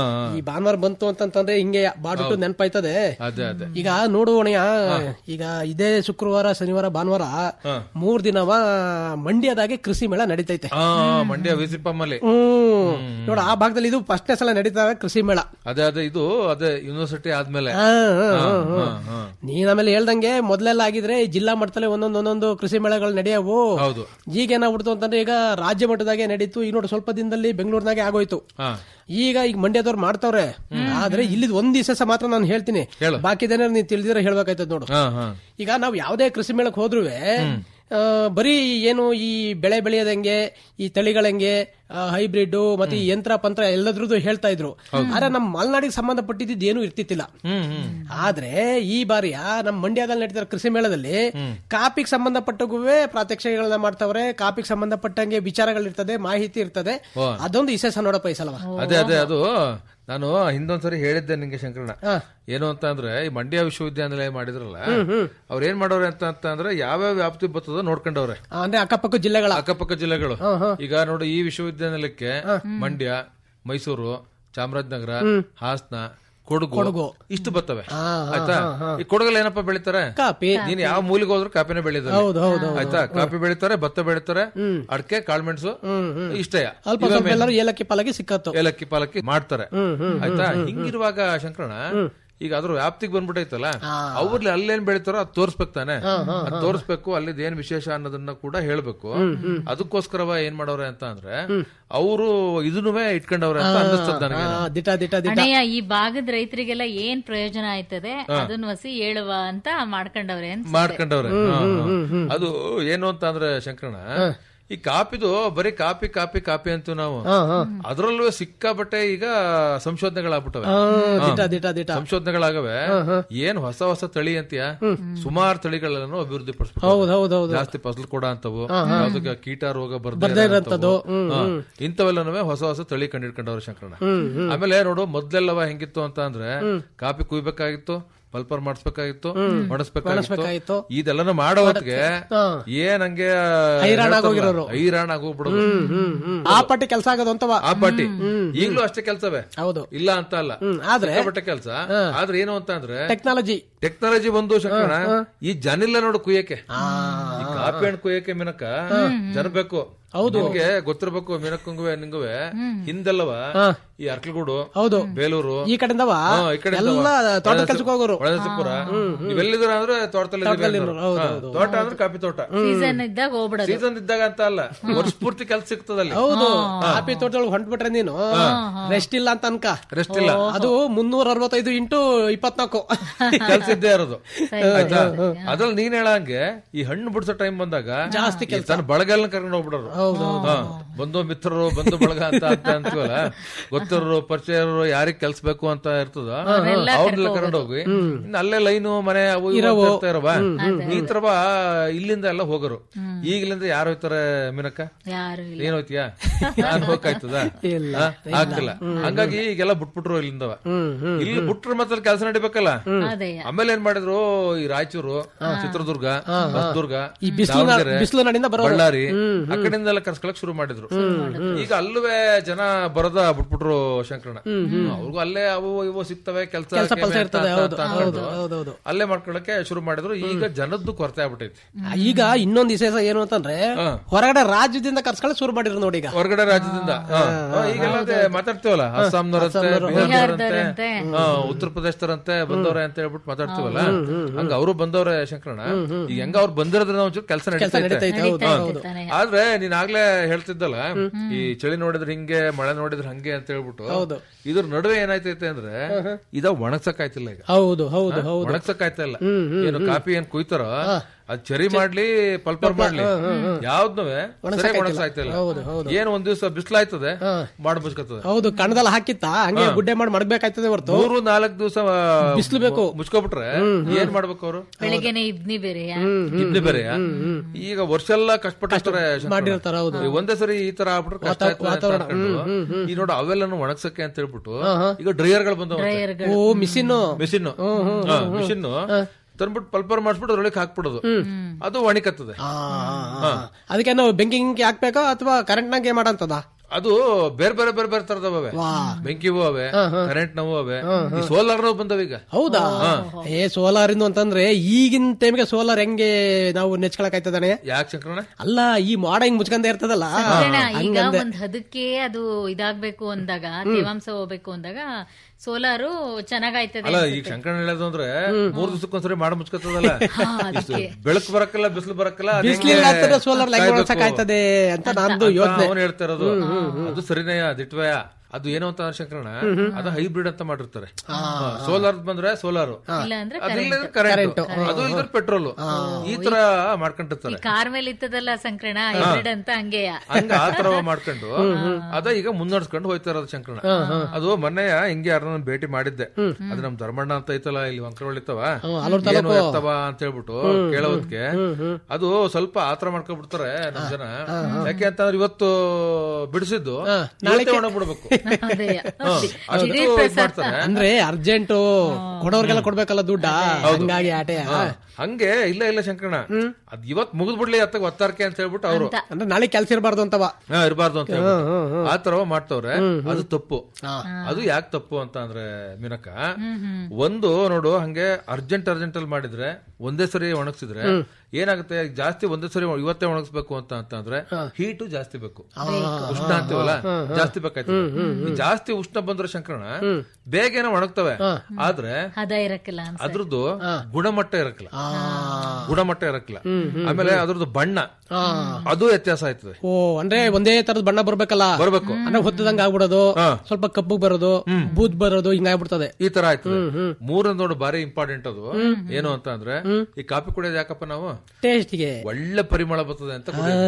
ಈ ಭಾನುವಾರ ಬಂತು ಅಂತಂತಂದ್ರೆ ಹಿಂಗೆ ಬಾಡೂಟ ನೆನಪಾಯ್ತದೆ ಅದೇ ಅದೇ ಈಗ ನೋಡು ಅಣಯ್ಯ ಈಗ ಇದೇ ಶುಕ್ರವಾರ ಶನಿವಾರ ಭಾನುವಾರ ಮೂರ್ ದಿನವ ಮಂಡ್ಯದಾಗೆ ಕೃಷಿ ಮೇಳ ನಡೀತೈತೆ ಆ ಮಂಡ್ಯ ವಿಸಿಪಮ್ಮಲ್ಲಿ ಹ್ಮ್ ನೋಡು ಆ ಭಾಗದಲ್ಲಿ ಇದು ಫಸ್ಟ್ನೇ ಸಲ ನಡೀತಾ ಕೃಷಿ ಮೇಳ ಅದೇ ಅದೇ ಇದು ಅದೇ ಯೂನಿವರ್ಸಿಟಿ ಆದ್ಮೇಲೆ ಹಾ, ಹಾ, ಹಾ, ಹಾ. ಹಾ, ಹಾ. ನೀನ್ ಆಮೇಲೆ ಹೇಳ್ದಂಗೆ ಮೊದ್ಲೆಲ್ಲ ಆಗಿದ್ರೆ ಈ ಜಿಲ್ಲಾ ಮಟ್ಟದಲ್ಲಿ ಒಂದೊಂದು ಒಂದೊಂದು ಕೃಷಿ ಮೇಳಗಳು ನಡೆಯವು ಹೌದು ಈಗ ಏನಾಗ್ಬಿಡ್ತು ಅಂತಂದ್ರೆ ಈಗ ರಾಜ್ಯ ಮಟ್ಟದಾಗೆ ನಡೀತು ಈಗ ನೋಡಿ ಸ್ವಲ್ಪ ದಿನದಲ್ಲಿ ಬೆಂಗಳೂರಿನಾಗೆ ಆಗೋಯ್ತು ಹಾ ಈಗ ಈಗ ಮಂಡ್ಯದವ್ರು ಮಾಡ್ತಾವ್ರೆ ಆದ್ರೆ ಇಲ್ಲಿ ಒಂದ್ ದಿವಸ ಮಾತ್ರ ನಾನು ಹೇಳ್ತೀನಿ ಹೇಳು. ಬಾಕಿದೇನೆ ನೀನ್ ತಿಳಿದಿರ ಹೇಳ್ಬೇಕಾಯ್ತದ ನೋಡು ಹಾ ಹಾ ಈಗ ನಾವ್ ಯಾವ್ದೇ ಕೃಷಿ ಮೇಳಕ್ ಹೋದ್ರುವೆ ಆ, ಬರೀ ಏನು ಈ ಬೆಳೆ ಬೆಳೆಯೋದ್ ಹೆಂಗೆ ಈ ತಳಿಗಳ ಹೆಂಗೆ ಹೈಬ್ರಿಡ್ ಮತ್ತೆ ಈ ಯಂತ್ರ ಪಂತ್ರ ಎಲ್ಲದ್ರದ್ದು ಹೇಳ್ತಾ ಇದ್ರು ಆದ್ರೆ ನಮ್ ಮಲೆನಾಡಿಗೆ ಸಂಬಂಧಪಟ್ಟಿದ್ದು ಏನು ಇರ್ತಿತ್ತಿಲ್ಲ ಹ್ಮ್ ಹ್ಮ್ ಆದ್ರೆ ಈ ಬಾರಿಯ ನಮ್ ಮಂಡ್ಯದಲ್ಲಿ ನಡೀತಿರೋ ಕೃಷಿ ಮೇಳದಲ್ಲಿ ಕಾಪಿಗೆ ಸಂಬಂಧಪಟ್ಟಗುವೆ ಪ್ರಾತ್ಯಕ್ಷಿಗಳನ್ನ ಮಾಡ್ತಾವ್ರೆ ಕಾಪಿಗೆ ಸಂಬಂಧಪಟ್ಟಂಗೆ ವಿಚಾರಗಳಿರ್ತದೆ ಮಾಹಿತಿ ಇರ್ತದೆ ಅದೊಂದು ವಿಶೇಷ ನೋಡಪ್ಪ ಈ ಸಲವ ಅದೇ ಅದೇ ಅದು ನಾನು ಹಿಂದೊಂದ್ಸರಿ ಹೇಳಿದ್ದೆ ನಿಂಗೆ ಶಂಕರಣ್ಣ ಏನು ಅಂತ ಅಂದ್ರೆ ಈ ಮಂಡ್ಯ ವಿಶ್ವವಿದ್ಯಾನಿಲಯ ಮಾಡಿದ್ರಲ್ಲ ಅವ್ರ ಏನ್ ಮಾಡೋರೆ ಅಂತ ಅಂತ ಅಂದ್ರೆ ಯಾವ್ಯಾವ ವ್ಯಾಪ್ತಿ ಬರ್ತದೋ ನೋಡ್ಕೊಂಡವ್ರೆ ಆ, ಅಂದ್ರೆ ಅಕ್ಕಪಕ್ಕ ಜಿಲ್ಲೆಗಳ ಅಕ್ಕಪಕ್ಕ ಜಿಲ್ಲೆಗಳು ಈಗ ನೋಡಿ ಈ ವಿಶ್ವವಿದ್ಯಾನಿಲಯಕ್ಕೆ ಮಂಡ್ಯ ಮೈಸೂರು ಚಾಮರಾಜನಗರ ಹಾಸನ ಕೊಡಗು ಇಷ್ಟು ಬರ್ತವೆ ಆಯ್ತಾ ಈ ಕೊಡಗಲ್ಲಿ ಏನಪ್ಪ ಬೆಳಿತಾರೆ ಕಾಪಿ ನೀನ್ ಯಾವ ಮೂಲಿಗೆ ಹೋದ್ರು ಕಾಪಿನೇ ಬೆಳೆಯೋದು ಹೌದು ಹೌದು ಆಯ್ತಾ ಕಾಫಿ ಬೆಳಿತಾರೆ ಭತ್ತ ಬೆಳಿತಾರೆ ಅಡಕೆ ಕಾಳ್ಮೆಣಸು ಇಷ್ಟೇ ಅಲ್ಪ ಸ್ವಲ್ಪ ಎಲ್ಲರೂ ಏಲಕ್ಕಿ ಪಾಲಕ್ಕೆ ಸಿಕ್ಕತ್ತು ಏಲಕ್ಕಿ ಪಾಲಕ್ಕಿ ಮಾಡ್ತಾರೆ ಆಯ್ತಾ ಹಿಂಗಿರುವಾಗ ಶಂಕರಣ ಈಗ ಅದ್ರ ವ್ಯಾಪ್ತಿಗೆ ಬಂದ್ಬಿಟ್ಟೈತಲ್ಲ ಅವ್ರಲ್ಲಿ ಅಲ್ಲೇನ್ ಬೆಳಿತಾರೋ ಅದ್ ತೋರ್ಸ್ಬೇಕು ತಾನೆ ಅದ್ ತೋರ್ಸ್ಬೇಕು ಅಲ್ಲಿದ್ ಏನ್ ವಿಶೇಷ ಅನ್ನೋದನ್ನ ಕೂಡ ಹೇಳ್ಬೇಕು ಅದಕ್ಕೋಸ್ಕರವ ಏನ್ ಮಾಡವ್ರೆ ಅಂತ ಅಂದ್ರೆ ಅವರು ಇದನ್ನು ಇಟ್ಕೊಂಡವ್ರೆ ಅಂತ ಅನ್ನಿಸ್ತದ ನನಗೆ ಆ, ದಿಟ ದಿಟ ದಿಟ ಅಣ್ಣಯ್ಯ ಈ ಭಾಗದ ರೈತರಿಗೆಲ್ಲ ಏನ್ ಪ್ರಯೋಜನ ಆಯ್ತದೆ ಅದನ್ನ ವಸಿ ಹೇಳುವ ಅಂತ ಮಾಡ್ಕೊಂಡವ್ರೆ ಅಂತ ಮಾಡ್ಕೊಂಡವ್ರೆ ಹಾ, ಹಾ. ಅದು ಏನು ಅಂತ ಅಂದ್ರೆ ಶಂಕರಣ ಈ ಕಾಪಿದು ಬರೀ ಕಾಪಿ ಕಾಪಿ ಕಾಪಿ ಅಂತೀವಿ ನಾವು ಅದ್ರಲ್ಲೂ ಸಿಕ್ಕಾಬಟ್ಟೆ ಈಗ ಸಂಶೋಧನೆಗಳಾಗ್ಬಿಟ್ಟವೆ ಆ, ದಿಟ ದಿಟ ದಿಟ ಸಂಶೋಧನೆಗಳಾಗವೆ ಏನ್ ಹೊಸ ಹೊಸ ತಳಿ ಅಂತೀಯ ಸುಮಾರು ತಳಿಗಳನ್ನು ಅಭಿವೃದ್ಧಿ ಪಡಿಸ್ಬೇಕು ಹೌದ್ ಹೌದ್ ಹೌದು ಜಾಸ್ತಿ ಫಸಲು ಕೊಡ ಅಂತವು ಯಾವ್ದಕ್ಕೆ ಕೀಟ ರೋಗ ಬರ್ದೇ ಇರೋಂಥವು. ಹಾ. ಇಂಥವೆಲ್ಲನೂ ಹೊಸ ಹೊಸ ತಳಿ ಕಂಡಿಡ್ಕೊಂಡವ್ರು ಶಂಕರಣ್ಣ ಆಮೇಲೆ ನೋಡು ಮೊದ್ಲೆಲ್ಲವ ಹೆಂಗಿತ್ತು ಅಂತ ಅಂದ್ರೆ ಕಾಪಿ ಕುಯ್ಬೇಕಾಗಿತ್ತು ಪಲ್ಪರ್ ಮಾಡಿಸ್ಬೇಕಾಗಿತ್ತು ಒಣಸ್ಬೇಕಾಗಿತ್ತು. ಮಾಡಿಸ್ಬೇಕಾಗಿತ್ತು ಇದೆಲ್ಲನೂ ಮಾಡೋ ಹೊತ್ತಿಗೆ ಏನ್ ಹಂಗೆ ಹೈರಾಣ ಆಗೋಗಿರೋರು. ಹೈರಾಣ ಆಗೋಗ್ಬಿಡೋದು ಹ್ಮ್ ಹ್ಮ್ ಆ ಪಟ್ಟಿ ಕೆಲಸ ಆಗೋದಂತವ ಆ ಪಾಟಿ ಈಗ್ಲೂ ಅಷ್ಟೇ ಕೆಲ್ಸವೇ ಹೌದು ಇಲ್ಲ ಅಂತ ಅಲ್ಲ ಆದ್ರೆ ಸಿಕ್ಕಾಪಟ್ಟೆ ಕೆಲಸ ಆದ್ರೆ ಏನು ಅಂತ ಅಂದ್ರೆ ಟೆಕ್ನಾಲಜಿ ಟೆಕ್ನಾಲಜಿ ಬಂದು ಶಂಕರಣ ಈ ಜನಿಲ್ಲ ನೋಡು ಕುಯ್ಯಕ್ಕೆ ಈ ಕಾಪಿ ಹಣ್ಣು ಕುಯ್ಯಕ್ಕೆ ಮಿನಕ ಜನ ಬೇಕು ಹೌದು ನಿಮ್ಗೆ ಗೊತ್ತಿರ್ಬೇಕು ಮಿನಕ್ಕಂಗುವೆ ನಿಂಗುವೆ ಹಿಂದೆಲ್ಲವ ಈ ಅರ್ಕಲ್ಗೂಡು ಹೌದು ಬೇಲೂರು ಈ ಕಡೆಯಿಂದವ ಹಾ, ಈ ಕಡೆ ಎಲ್ಲ ತೋಟ ಕೆಲ್ಸಕ್ಕೆ ಹೋಗೋರು ಒಳನರಸೀಪುರ ನೀವೆಲ್ಲಿದ್ದೀರ ಅಂದ್ರೆ ತೋಟದಲ್ಲಿ ಇದ್ದೀರಿ ಅಂದ್ರು. ಹಾ, ತೋಟ ಅಂದ್ರೆ ಕಾಫಿ ತೋಟ ಸೀಸನ್ ಇದ್ದಾಗ ಹೋಗ್ಬಿಡೋದು ಸೀಸನ್ ಇದ್ದಾಗ ಅಂತ ಅಲ್ಲ ವರ್ಷ ಪೂರ್ತಿ ಕೆಲ್ಸ ಸಿಗ್ತದಲ್ಲಿ ಹೌದು ಕಾಫಿ ತೋಟದೊಳಗೆ ಹೊಂಟ್ಬಿಟ್ರೆ ನೀನು ರೆಸ್ಟ್ ಇಲ್ಲ ಅಂತ ಅನ್ಕ ರೆಸ್ಟ್ ಇಲ್ಲ ಅದು ಮುನ್ನೂರ ಅರವತ್ತೈದು ಇಂಟು ಇಪ್ಪತ್ನಾಲ್ಕು ಕೆಲ್ಸ ಇದ್ದೇ ಇರೋದು ಆಯ್ತಾ ಅದ್ರಲ್ಲಿ ನೀನ್ ಹೇಳಂಗೆ ಈ ಹಣ್ಣು ಬಿಡ್ಸೋ ಟೈಮ್ ಬಂದಾಗ ಜಾಸ್ತಿ ತನ್ನ ಬಳಗಲ್ನ ಕರ್ಕೊಂಡು ಹೋಗ್ಬಿಡೋರು ಹಾ, ಬಂಧು ಮಿತ್ರರು ಬಂಧು ಬಳಗ ಅಂತ ಅಂತ ಅಂತೀವಲ್ಲ ಗೊತ್ತಿರೋರು ಪರಿಚಯರು ಯಾರಿಗ್ ಕೆಲ್ಸ ಬೇಕು ಅಂತ ಇರ್ತದ ಅವ್ರನ್ನೆಲ್ಲ ಕರ್ಕೊಂಡು ಹೋಗಿ ಇನ್ನು ಅಲ್ಲೇ ಲೈನು ಮನೆ ಅವು ಇವು ಅಂತ ಇರ್ತಾ ಇರವ ಈ ತರ ಬಾ ಇಲ್ಲಿಂದ ಎಲ್ಲ ಹೋಗರು ಈಗಲಿಂದ ಯಾರು ಹೋಯ್ತಾರೆ ಮೀನಕ್ಕ ಯಾರು ಇಲ್ಲ ಏನ್ ಹೋಯ್ತಿಯಾ ನಾನ್ ಹೋಗಕ್ಕಾಯ್ತದ ಹಾ? ಆಗ್ತಿಲ್ಲ ಹಂಗಾಗಿ ಈಗೆಲ್ಲ ಬಿಟ್ಬಿಟ್ರು ಇಲ್ಲಿಂದವ ಇಲ್ಲಿ ಬಿಟ್ರೆ ಮತ್ತೆ ಕೆಲಸ ನಡಿಬೇಕಲ್ಲ ಅದೇ ಆಮೇಲೆ ಏನ್ ಮಾಡಿದ್ರು ಈ ರಾಯಚೂರು ಚಿತ್ರದುರ್ಗ ಹೊಸದುರ್ಗ ಈ ಬಿಸಿಲು ದಾವಣಗೆರೆ, ಬಿಸಿಲು ನಾಡಿಂದ ಬರೋರು. ಬಳ್ಳಾರಿ ಆ ಕಡೆಯಿಂದ ಎಲ್ಲ ಕರ್ಸ್ಕೊಳಕ್ ಶುರು ಮಾಡಿದ್ರು ಈಗ ಅಲ್ಲವೇ ಜನ ಬರದ ಬಿಟ್ಬಿಟ್ರು ಶಂಕರಣ ಅವ್ರಿಗೂ ಅಲ್ಲೇ ಅವು ಇವು ಸಿಗ್ತವೆ ಕೆಲಸ ಇರ್ತದೆ, ಹೌದು, ಹೌದು, ಹೌದು, ಹೌದು. ಅಲ್ಲೇ ಮಾಡ್ಕೊಳಕ್ಕೆ ಶುರು ಮಾಡಿದ್ರು ಈಗ ಜನದ್ದು ಕೊರತೆ ಆಗ್ಬಿಟ್ಟೈತಿ ಈಗ ಇನ್ನೊಂದು ವಿಶೇಷ ಏನು ಅಂತಂದ್ರೆ ಹೊರಗಡೆ ರಾಜ್ಯದಿಂದ ಕರ್ಸ್ಕೊಳ್ಳಿ ಶುರು ಮಾಡಿದ್ರು ನೋಡಿ ಈಗ ಹೊರಗಡೆ ರಾಜ್ಯದಿಂದ ಹಾ. ಹಾ, ಈಗೆಲ್ಲ ಅದೇ ಮಾತಾಡ್ತೀವಲ್ಲ ಅಸ್ಸಾಂನವರಂತೆ ಬಿಹಾರ್ದವರಂತೆ ಹಾ, ಉತ್ತರ ಪ್ರದೇಶದವರಂತೆ ಬಂದವ್ರೆ ಅಂತ ಹೇಳ್ಬಿಟ್ಟು ಮಾತಾಡ್ತೀವಲ್ಲ ಹಂಗ ಅವರು ಬಂದವ್ರೆ ಶಂಕರಣ ಈಗ ಹೆಂಗ ಅವ್ರು ಬಂದಿರೋದ್ರಿಂದ ಒಂಚೂರು ಕೆಲಸ ನಡೀತೈತೆ ನಡೀತೈತೆ, ಹೌದು, ಹಾ. ಹೌದು. ಆದ್ರೆ ನೀನ್ ಆಗ್ಲೇ ಹೇಳ್ತಿದ್ದಲ್ಲ ಈ ಚಳಿ ನೋಡಿದ್ರೆ ಹಿಂಗೆ ಮಳೆ ನೋಡಿದ್ರೆ ಹಂಗೆ ಅಂತ ಹೇಳ್ಬಿಟ್ಟು ಇದ್ರ ನಡುವೆ ಏನಾಯ್ತೈತೆ ಅಂದ್ರೆ ಇದ ಒಣಗ್ಸಕ್ ಆಯ್ತಿಲ್ಲ ಈಗ ಹೌದು ಹೌದು ಹೌದು ಒಣಗ್ಸಕ್ ಆಯ್ತಾ ಇಲ್ಲ ಏನು ಕಾಫಿ ಏನ್ ಕುಯ್ತಾರ ಅದ್ ಚರಿ ಮಾಡ್ಲಿ ಪಲ್ಪರ್ ಮಾಡ್ಲಿ ಯಾವ್ದು ಸರಿಯಾಗಿ ಒಣಗ್ಸ ಆಯ್ತಿಲ್ಲ ಏನ್ ಒಂದ್ ದಿವಸ ಬಿಸಿಲಾಯ್ತದೆ ಮಾಡ್ ಮುಚ್ಕತದೆ ಹೌದು ಕಣದಲ್ಲಿ ಹಾಕಿತ್ತ ಹಂಗೆ ಗುಡ್ಡೆ ಮಾಡಿ ಮಡಗ್ಬೇಕಾಯ್ತದೆ ಹೊರ್ತು ಮೂರು ನಾಲ್ಕು ದಿವಸ ಬಿಸ್ಲು ಬೇಕು. ಮುಚ್ಕೊಬಿಟ್ರೆ ಏನ್ ಮಾಡ್ಬೇಕು ಅವರು ಬೆಳಿಗ್ಗೆನೆ ಇದ್ನಿ ಬೇರೆಯಾ ಇದ್ನಿ ಬೇರೆ ಈಗ ವರ್ಷ ಎಲ್ಲ ಕಷ್ಟಪಟ್ಟಿರ್ತಾರೆ ಶಂಕರಣ್ಣ. ಮಾಡಿರ್ತಾರ, ಹೌದು. ಈ ಒಂದೇ ಸರಿ ಈ ತರ ಆಗ್ಬಿಟ್ರೆ ಕಷ್ಟ ಆಯ್ತದೆ ಅಂತ ಅನ್ಕೊಂಡು, ಈ ನೋಡು ಅವೆಲ್ಲನು ಒಣಗ್ಸಕ್ಕೆ ಅಂತ ಹೇಳ್ಬಿಟ್ಟು ಈಗ ಡ್ರೈಯರ್ ಗಳು ಬಂದವ ಓ ಮಿಷಿನ್ ಮಿಷಿನ್ ಮಿಷಿನ್ ತಂದ್ಬಿಟ್ಟು ಪಲ್ಪರ್ ಮಾಡಿಸ್ಬಿಟ್ಟು ಅದ್ರೊಳಗೆ ಹಾಕ್ಬಿಡೋದು ಅದು ಒಣಿಕತ್ತದೆ ಅದಕ್ಕೆ ನಾವು ಬೆಂಕಿ ಗಿಂಕಿ ಹಾಕ್ಬೇಕಾ ಅಥವಾ ಕರೆಂಟ್ ನಾಗೆ ಮಾಡಂತದ ಅದು ಬೇರೆ ಬೇರೆ ಬೇರೆ ಬೇರೆ ತರದವೆ ಬೆಂಕಿವು ಅವೆ ಕರೆಂಟ್ ನವು ಅವೆ ಈ ಸೋಲಾರ್ ಬಂದವ ಈಗ ಹೌದಾ ಏ ಸೋಲಾರ್ ಇಂದು ಅಂತಂದ್ರೆ ಈಗಿನ ಟೈಮ್ಗೆ ಸೋಲಾರ್ ಹೆಂಗೆ ನಾವು ನೆಚ್ಕೊಳಕ್ ಆಯ್ತದಾನೆ ಯಾಕೆ ಶಂಕರಣ್ಣ ಅಲ್ಲ ಈ ಮಾಡ ಹಿಂಗ್ ಮುಚ್ಕೊಂಡೇ ಇರ್ತದಲ್ಲ ಸಂಜಣ, ಈಗ ಒಂದ್ ಹದಕ್ಕೆ ಅದು ಇದಾಗ್ಬೇಕು ಅಂದಾಗ ತೇವಾಂಶ ಹೋಗ್ಬೇಕು ಅಂದಾಗ ಸೋಲಾರು ಚೆನ್ನಾಗಾಯ್ತದೆ ಅಲ್ಲ ಈಗ ಶಂಕರಣ್ಣ ಹೇಳೋದು ಅಂದ್ರೆ ಮೂರ್ ದಿವಸಕ್ಕೊಂದ್ಸರಿ ಮಾಡ ಮುಚ್ಕತ್ತದಲ್ಲ ಬೆಳಕು ಬರಕ್ಕಲ್ಲ ಬಿಸಿಲು ಬರಕ್ಕಲ್ಲ ಅದ್ ಹೆಂಗೆ ಬಿಸ್ಲಿಲ್ಲ ಅಂತಂದ್ರೆ ಸೋಲಾರ್ ಲೈಟ್ ಕಾಯ್ಬೇಕು? ಒಣಸಕ್ ಆಯ್ತದೆ ಅಂತ ನಂದು ಅಂತ ಯೋಚನೆ ಅವ್ನು ಹೇಳ್ತಾ ಇರೋದು ಅದು ಸರಿನಯ ದಿಟ್ವಯ ಅದು ಏನು ಅಂತ ಶಂಕರಣ ಅದು ಹೈಬ್ರಿಡ್ ಅಂತ ಮಾಡಿರ್ತಾರೆ ಸೋಲಾರ್ ಬಂದ್ರೆ ಸೋಲಾರ್ ಇಲ್ಲ ಅಂದ್ರೆ ಅದಿಲ್ಲ ಕರೆಂಟ್ ಅದು ಇದ್ರ ಪೆಟ್ರೋಲ್ ಈ ತರ ಮಾಡ್ಕೊಂಡಿರ್ತಾರೆ ಕಾರ್ ಮೇಲೆ ಇತ್ತದಲ್ಲ ಸಂಕ್ರಣ ಹೈಬ್ರಿಡ್ ಅಂತ ಹಂಗೆಯ ಹಂಗ ಆ ತರ ಮಾಡ್ಕೊಂಡು ಅದ ಈಗ ಮುನ್ನಡೆಸ್ಕೊಂಡು ಹೋಯ್ತಾ ಇರೋದು ಶಂಕರಣ ಅದು ಮೊನ್ನೆ ಹಿಂಗೆ ಯಾರನ್ನ ಭೇಟಿ ಮಾಡಿದ್ದೆ ಅದು ನಮ್ ಧರ್ಮಣ್ಣ ಅಂತ ಐತಲ್ಲ ಇಲ್ಲಿ ವಂಕರವಳ್ಳಿತ್ತವ ಏನು ಎತ್ತವ ಅಂತ ಹೇಳ್ಬಿಟ್ಟು ಕೇಳೋದಕ್ಕೆ ಅದು ಸ್ವಲ್ಪ ಆತರ ಮಾಡ್ಕೊಂಡ್ಬಿಡ್ತಾರೆ ನಮ್ ಜನ ಯಾಕೆ ಅಂತಂದ್ರೆ ಇವತ್ತು ಬಿಡಿಸಿದ್ದು ಇವತ್ತೇ ಒಣಗ್ಬಿಡ್ಬೇಕು ಅದೇಯ. ಹಾ, ಅಷ್ಟು ಇದ್ ಮಾಡ್ತಾರೆ ಅಂದ್ರೆ ಅರ್ಜೆಂಟ್ ಕೊಡೋರ್ಗೆಲ್ಲ ಕೊಡ್ಬೇಕಲ್ಲ ದುಡ್ಡ ಹಂಗಾಗಿ ಆಟೆಯ ಹಂಗೆ ಇಲ್ಲ ಇಲ್ಲ ಶಂಕರಣ ಅದ್ ಇವತ್ ಮುಗಿದ್ ಬಿಡ್ಲಿ ಅತ್ತಾಗ ಒತ್ತಾರಕೆ ಅಂತ ಹೇಳ್ಬಿಟ್ಟು ಅವರು ಅಂದ್ರೆ ನಾಳೆ ಕೆಲ್ಸ ಇರಬಾರ್ದು ಅಂತವ ಇರಬಾರ್ದು ಅಂತ ಹೇಳ್ಬಿಟ್ಟು. ಆ ತರ ಮಾಡ್ತವ್ರೆ ಅದು ತಪ್ಪು ಅದು ಯಾಕೆ ತಪ್ಪು ಅಂತ ಅಂದ್ರೆ ಮೀನಕ್ಕ ಒಂದು ನೋಡು ಹಂಗೆ ಅರ್ಜೆಂಟ್ ಅರ್ಜೆಂಟ್ ಅಲ್ಲಿ ಮಾಡಿದ್ರೆ ಒಂದೇ ಸರಿ ಒಣಗಿಸಿದ್ರೆ ಏನಾಗುತ್ತೆ ಜಾಸ್ತಿ ಒಂದೇ ಸರಿ ಇವತ್ತೇ ಒಣಗಿಸ್ಬೇಕು ಅಂತ ಅಂತಂದ್ರೆ ಹೀಟು ಜಾಸ್ತಿ ಬೇಕು ಉಷ್ಣ ಅಂತೀವಲ್ಲ ಜಾಸ್ತಿ ಬೇಕಾಯ್ತು ಈ ಜಾಸ್ತಿ ಉಷ್ಣ ಬಂದ್ರೆ ಶಂಕರಣ ಬೇಗ ಏನೋ ಒಣಗ್ತವೆ ಆದ್ರೆ ಹದ ಇರಕ್ಕಿಲ್ಲ ಅನ್ಸ ಅದ್ರದ್ದು ಗುಣಮಟ್ಟ ಇರಕ್ಕಿಲ್ಲ ಗುಣಮಟ್ಟ ಇರಕ್ಕಿಲ್ಲ ಆಮೇಲೆ ಅದ್ರದ್ದು ಬಣ್ಣ ಅದು ವ್ಯತ್ಯಾಸ ಆಯ್ತದೆ ಓ ಅಂದ್ರೆ ಒಂದೇ ತರದ ಬಣ್ಣ ಬರ್ಬೇಕಲ್ಲ ಬರ್ಬೇಕು ಅಂದ್ರೆ ಹೊತ್ತದಂಗ ಆಗ್ಬಿಡೋದು ಹಾ. ಸ್ವಲ್ಪ ಕಪ್ಪು ಬರೋದು ಬೂದ್ ಬರೋದು ಹಿಂಗಾಗ್ಬಿಡ್ತದೆ ಈ ತರ ಆಯ್ತದೆ ಮೂರನೇ ನೋಡು ಬಾರಿ ಇಂಪಾರ್ಟೆಂಟ್ ಅದು ಏನು ಅಂತ ಅಂದ್ರೆ ಈ ಕಾಫಿ ಕುಡಿಯೋದು ಯಾಕಪ್ಪ ನಾವು ಟೇಸ್ಟ್ಗೆ ಒಳ್ಳೆ ಪರಿಮಳ ಬರ್ತದೆ ಅಂತ ಕುಡಿಯೋದು.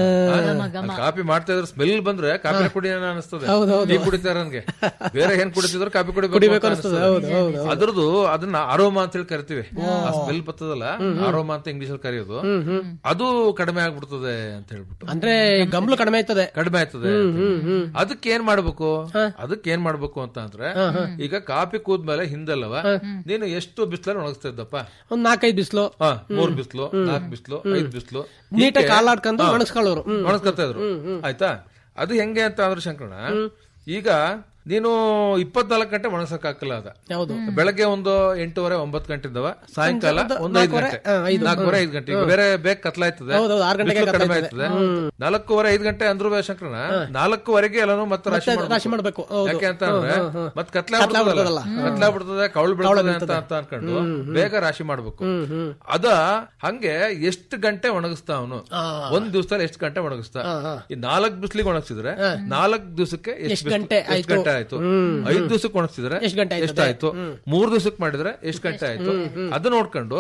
ಆ, ಕಾಫಿ ಮಾಡ್ತಾ ಇದ್ರೆ ಸ್ಮೆಲ್ ಬಂದ್ರೆ ಕಾಫಿ ಕುಡಿಯೋಣ ಅನಿಸ್ತದೆ ಟೀ ಕುಡಿತಾರೆ ನನ್ಗೆ ಬೇರೆ ಏನ್ ಕುಡಿತಿದ್ರು ಕಾಫಿ ಕುಡಿಬೇಕು ಅಂತ ಅನಿಸ್ತದೆ. ಅದ್ರದ್ದು ಅದನ್ನ ಆರೋಮ ಅಂತ ಹೇಳಿ ಕರಿತೀವಿ ಆ ಸ್ಮೆಲ್ ಬರ್ತದಲ್ಲ ಆರೋಮ ಅಂತ ಇಂಗ್ಲಿಷ್ ಅಲ್ಲಿ ಕರೆಯೋದು ಅದು ಕಡಿಮೆ ಆಗ್ಬಿಡ್ತದೆ ಅಂತ ಹೇಳ್ಬಿಟ್ಟು ಅಂದ್ರೆ ಗಮ್ಲು ಕಡಿಮೆ ಆಯ್ತದೆ ಕಡಿಮೆ ಆಯ್ತದೆ ಅದಕ್ಕೆ ಏನ್ ಮಾಡ್ಬೇಕು ಅದಕ್ಕೆ ಏನ್ ಮಾಡ್ಬೇಕು ಅಂತ ಅಂದ್ರೆ ಈಗ ಕಾಫಿ ಕೂದ್ಮೇಲೆ ಹಿಂದಲ್ಲವ ನೀನು ಎಷ್ಟು ಬಿಸಿಲಲ್ಲಿ ಒಣಗಿಸ್ತಾ ಇದ್ದಪ್ಪ ಒಂದ್ ನಾಲ್ಕೈದು ಬಿಸ್ಲು ಹಾ ಮೂರ್ ಬಿಸ್ಲು ನಾಲ್ಕು ಬಿಸ್ಲು ಐದ್ ಬಿಸ್ಲು ನೀಟಾಗಿ ಕಾಲಾಡ್ಕೊಂಡು ಒಣಗಿಸ್ಕೊಳ್ಳೋರು ಒಣಗಿಸ್ಕೊತಾ ಇದ್ರು ಆಯ್ತಾ ಅದು ಹೆಂಗೆ ಅಂತ ಅಂದ್ರೆ ಶಂಕರಣ ಈಗ ನೀನು ಇಪ್ಪತ್ನಾಲ್ಕು ಗಂಟೆ ಒಣಗ್ಸಕ್ ಹಾಕಲ್ಲ ಅದ ಹೌದು ಬೆಳಗ್ಗೆ ಒಂದು ಎಂಟೂವರೆ ಒಂಬತ್ತು ಗಂಟೆದವ ಸಾಯಂಕಾಲ ಒಂದು ಐದು ಗಂಟೆ ಹಾ, ಐದು. ನಾಲ್ಕೂವರೆ ಐದು ಗಂಟೆ ಈಗ ಬೇರೆ ಬೇಗ ಕತ್ಲಾಯ್ತದೆ ಹೌದು, ಹೌದು, ಆರು ಗಂಟೆಗೆ ಬಿಸ್ಲು ಕಡಿಮೆ ಕತ್ಲಾಯ್ತದೆ. ಆಯ್ತದೆ ನಾಲ್ಕೂವರೆ ಐದು ಗಂಟೆ ಅಂದ್ರೂ ಶಂಕರಣ ನಾಲ್ಕೂವರೆಗೆ ಎಲ್ಲಾನು ಮತ್ತೆ ರಾಶಿ ರಾಶಿ ಮಾಡ್ಬೇಕು, ಹೌದು. ಯಾಕೆ ಅಂತ ಅಂದ್ರೆ ಮತ್ ಕತ್ಲೆ ಆಗ್ಬಿಡ್ತದಲ್ಲ ಕತ್ಲೆ ಆಗ್ಬಿಡ್ತದೆ ಕವಳು ಬೀಳ್ತದೆ ಅಂತ ಅಂತ ಅನ್ಕೊಂಡು ಬೇಗ ರಾಶಿ ಮಾಡ್ಬೇಕು ಅದ ಹಂಗೆ ಎಷ್ಟು ಗಂಟೆ ಒಣಗಿಸ್ತಾ ಅವನು ಒಂದ್ ದಿವಸದಲ್ಲಿ ಎಷ್ಟು ಗಂಟೆ ಒಣಗಿಸ್ತಾ ಈ ನಾಲ್ಕ್ ಬಿಸ್ಲಿಗೆ ಒಣಗಿಸಿದ್ರೆ ನಾಲ್ಕ್ ದಿವಸಕ್ಕೆ ಎಷ್ಟು ಗಂಟೆ ಎಷ್ಟು ಗಂಟೆ ಆಯ್ತು ಐದ್ ದಿವಸಕ್ಕೆ ಒಣಗಿಸಿದ್ರೆ ಎಷ್ಟ್ ಗಂಟೆ ಆಯ್ತದೆ? ಎಷ್ಟಾಯ್ತು ಮೂರ್ ದಿವಸಕ್ಕೆ ಮಾಡಿದ್ರೆ ಎಷ್ಟ್ ಗಂಟೆ ಆಯ್ತು ಅದು ನೋಡ್ಕೊಂಡು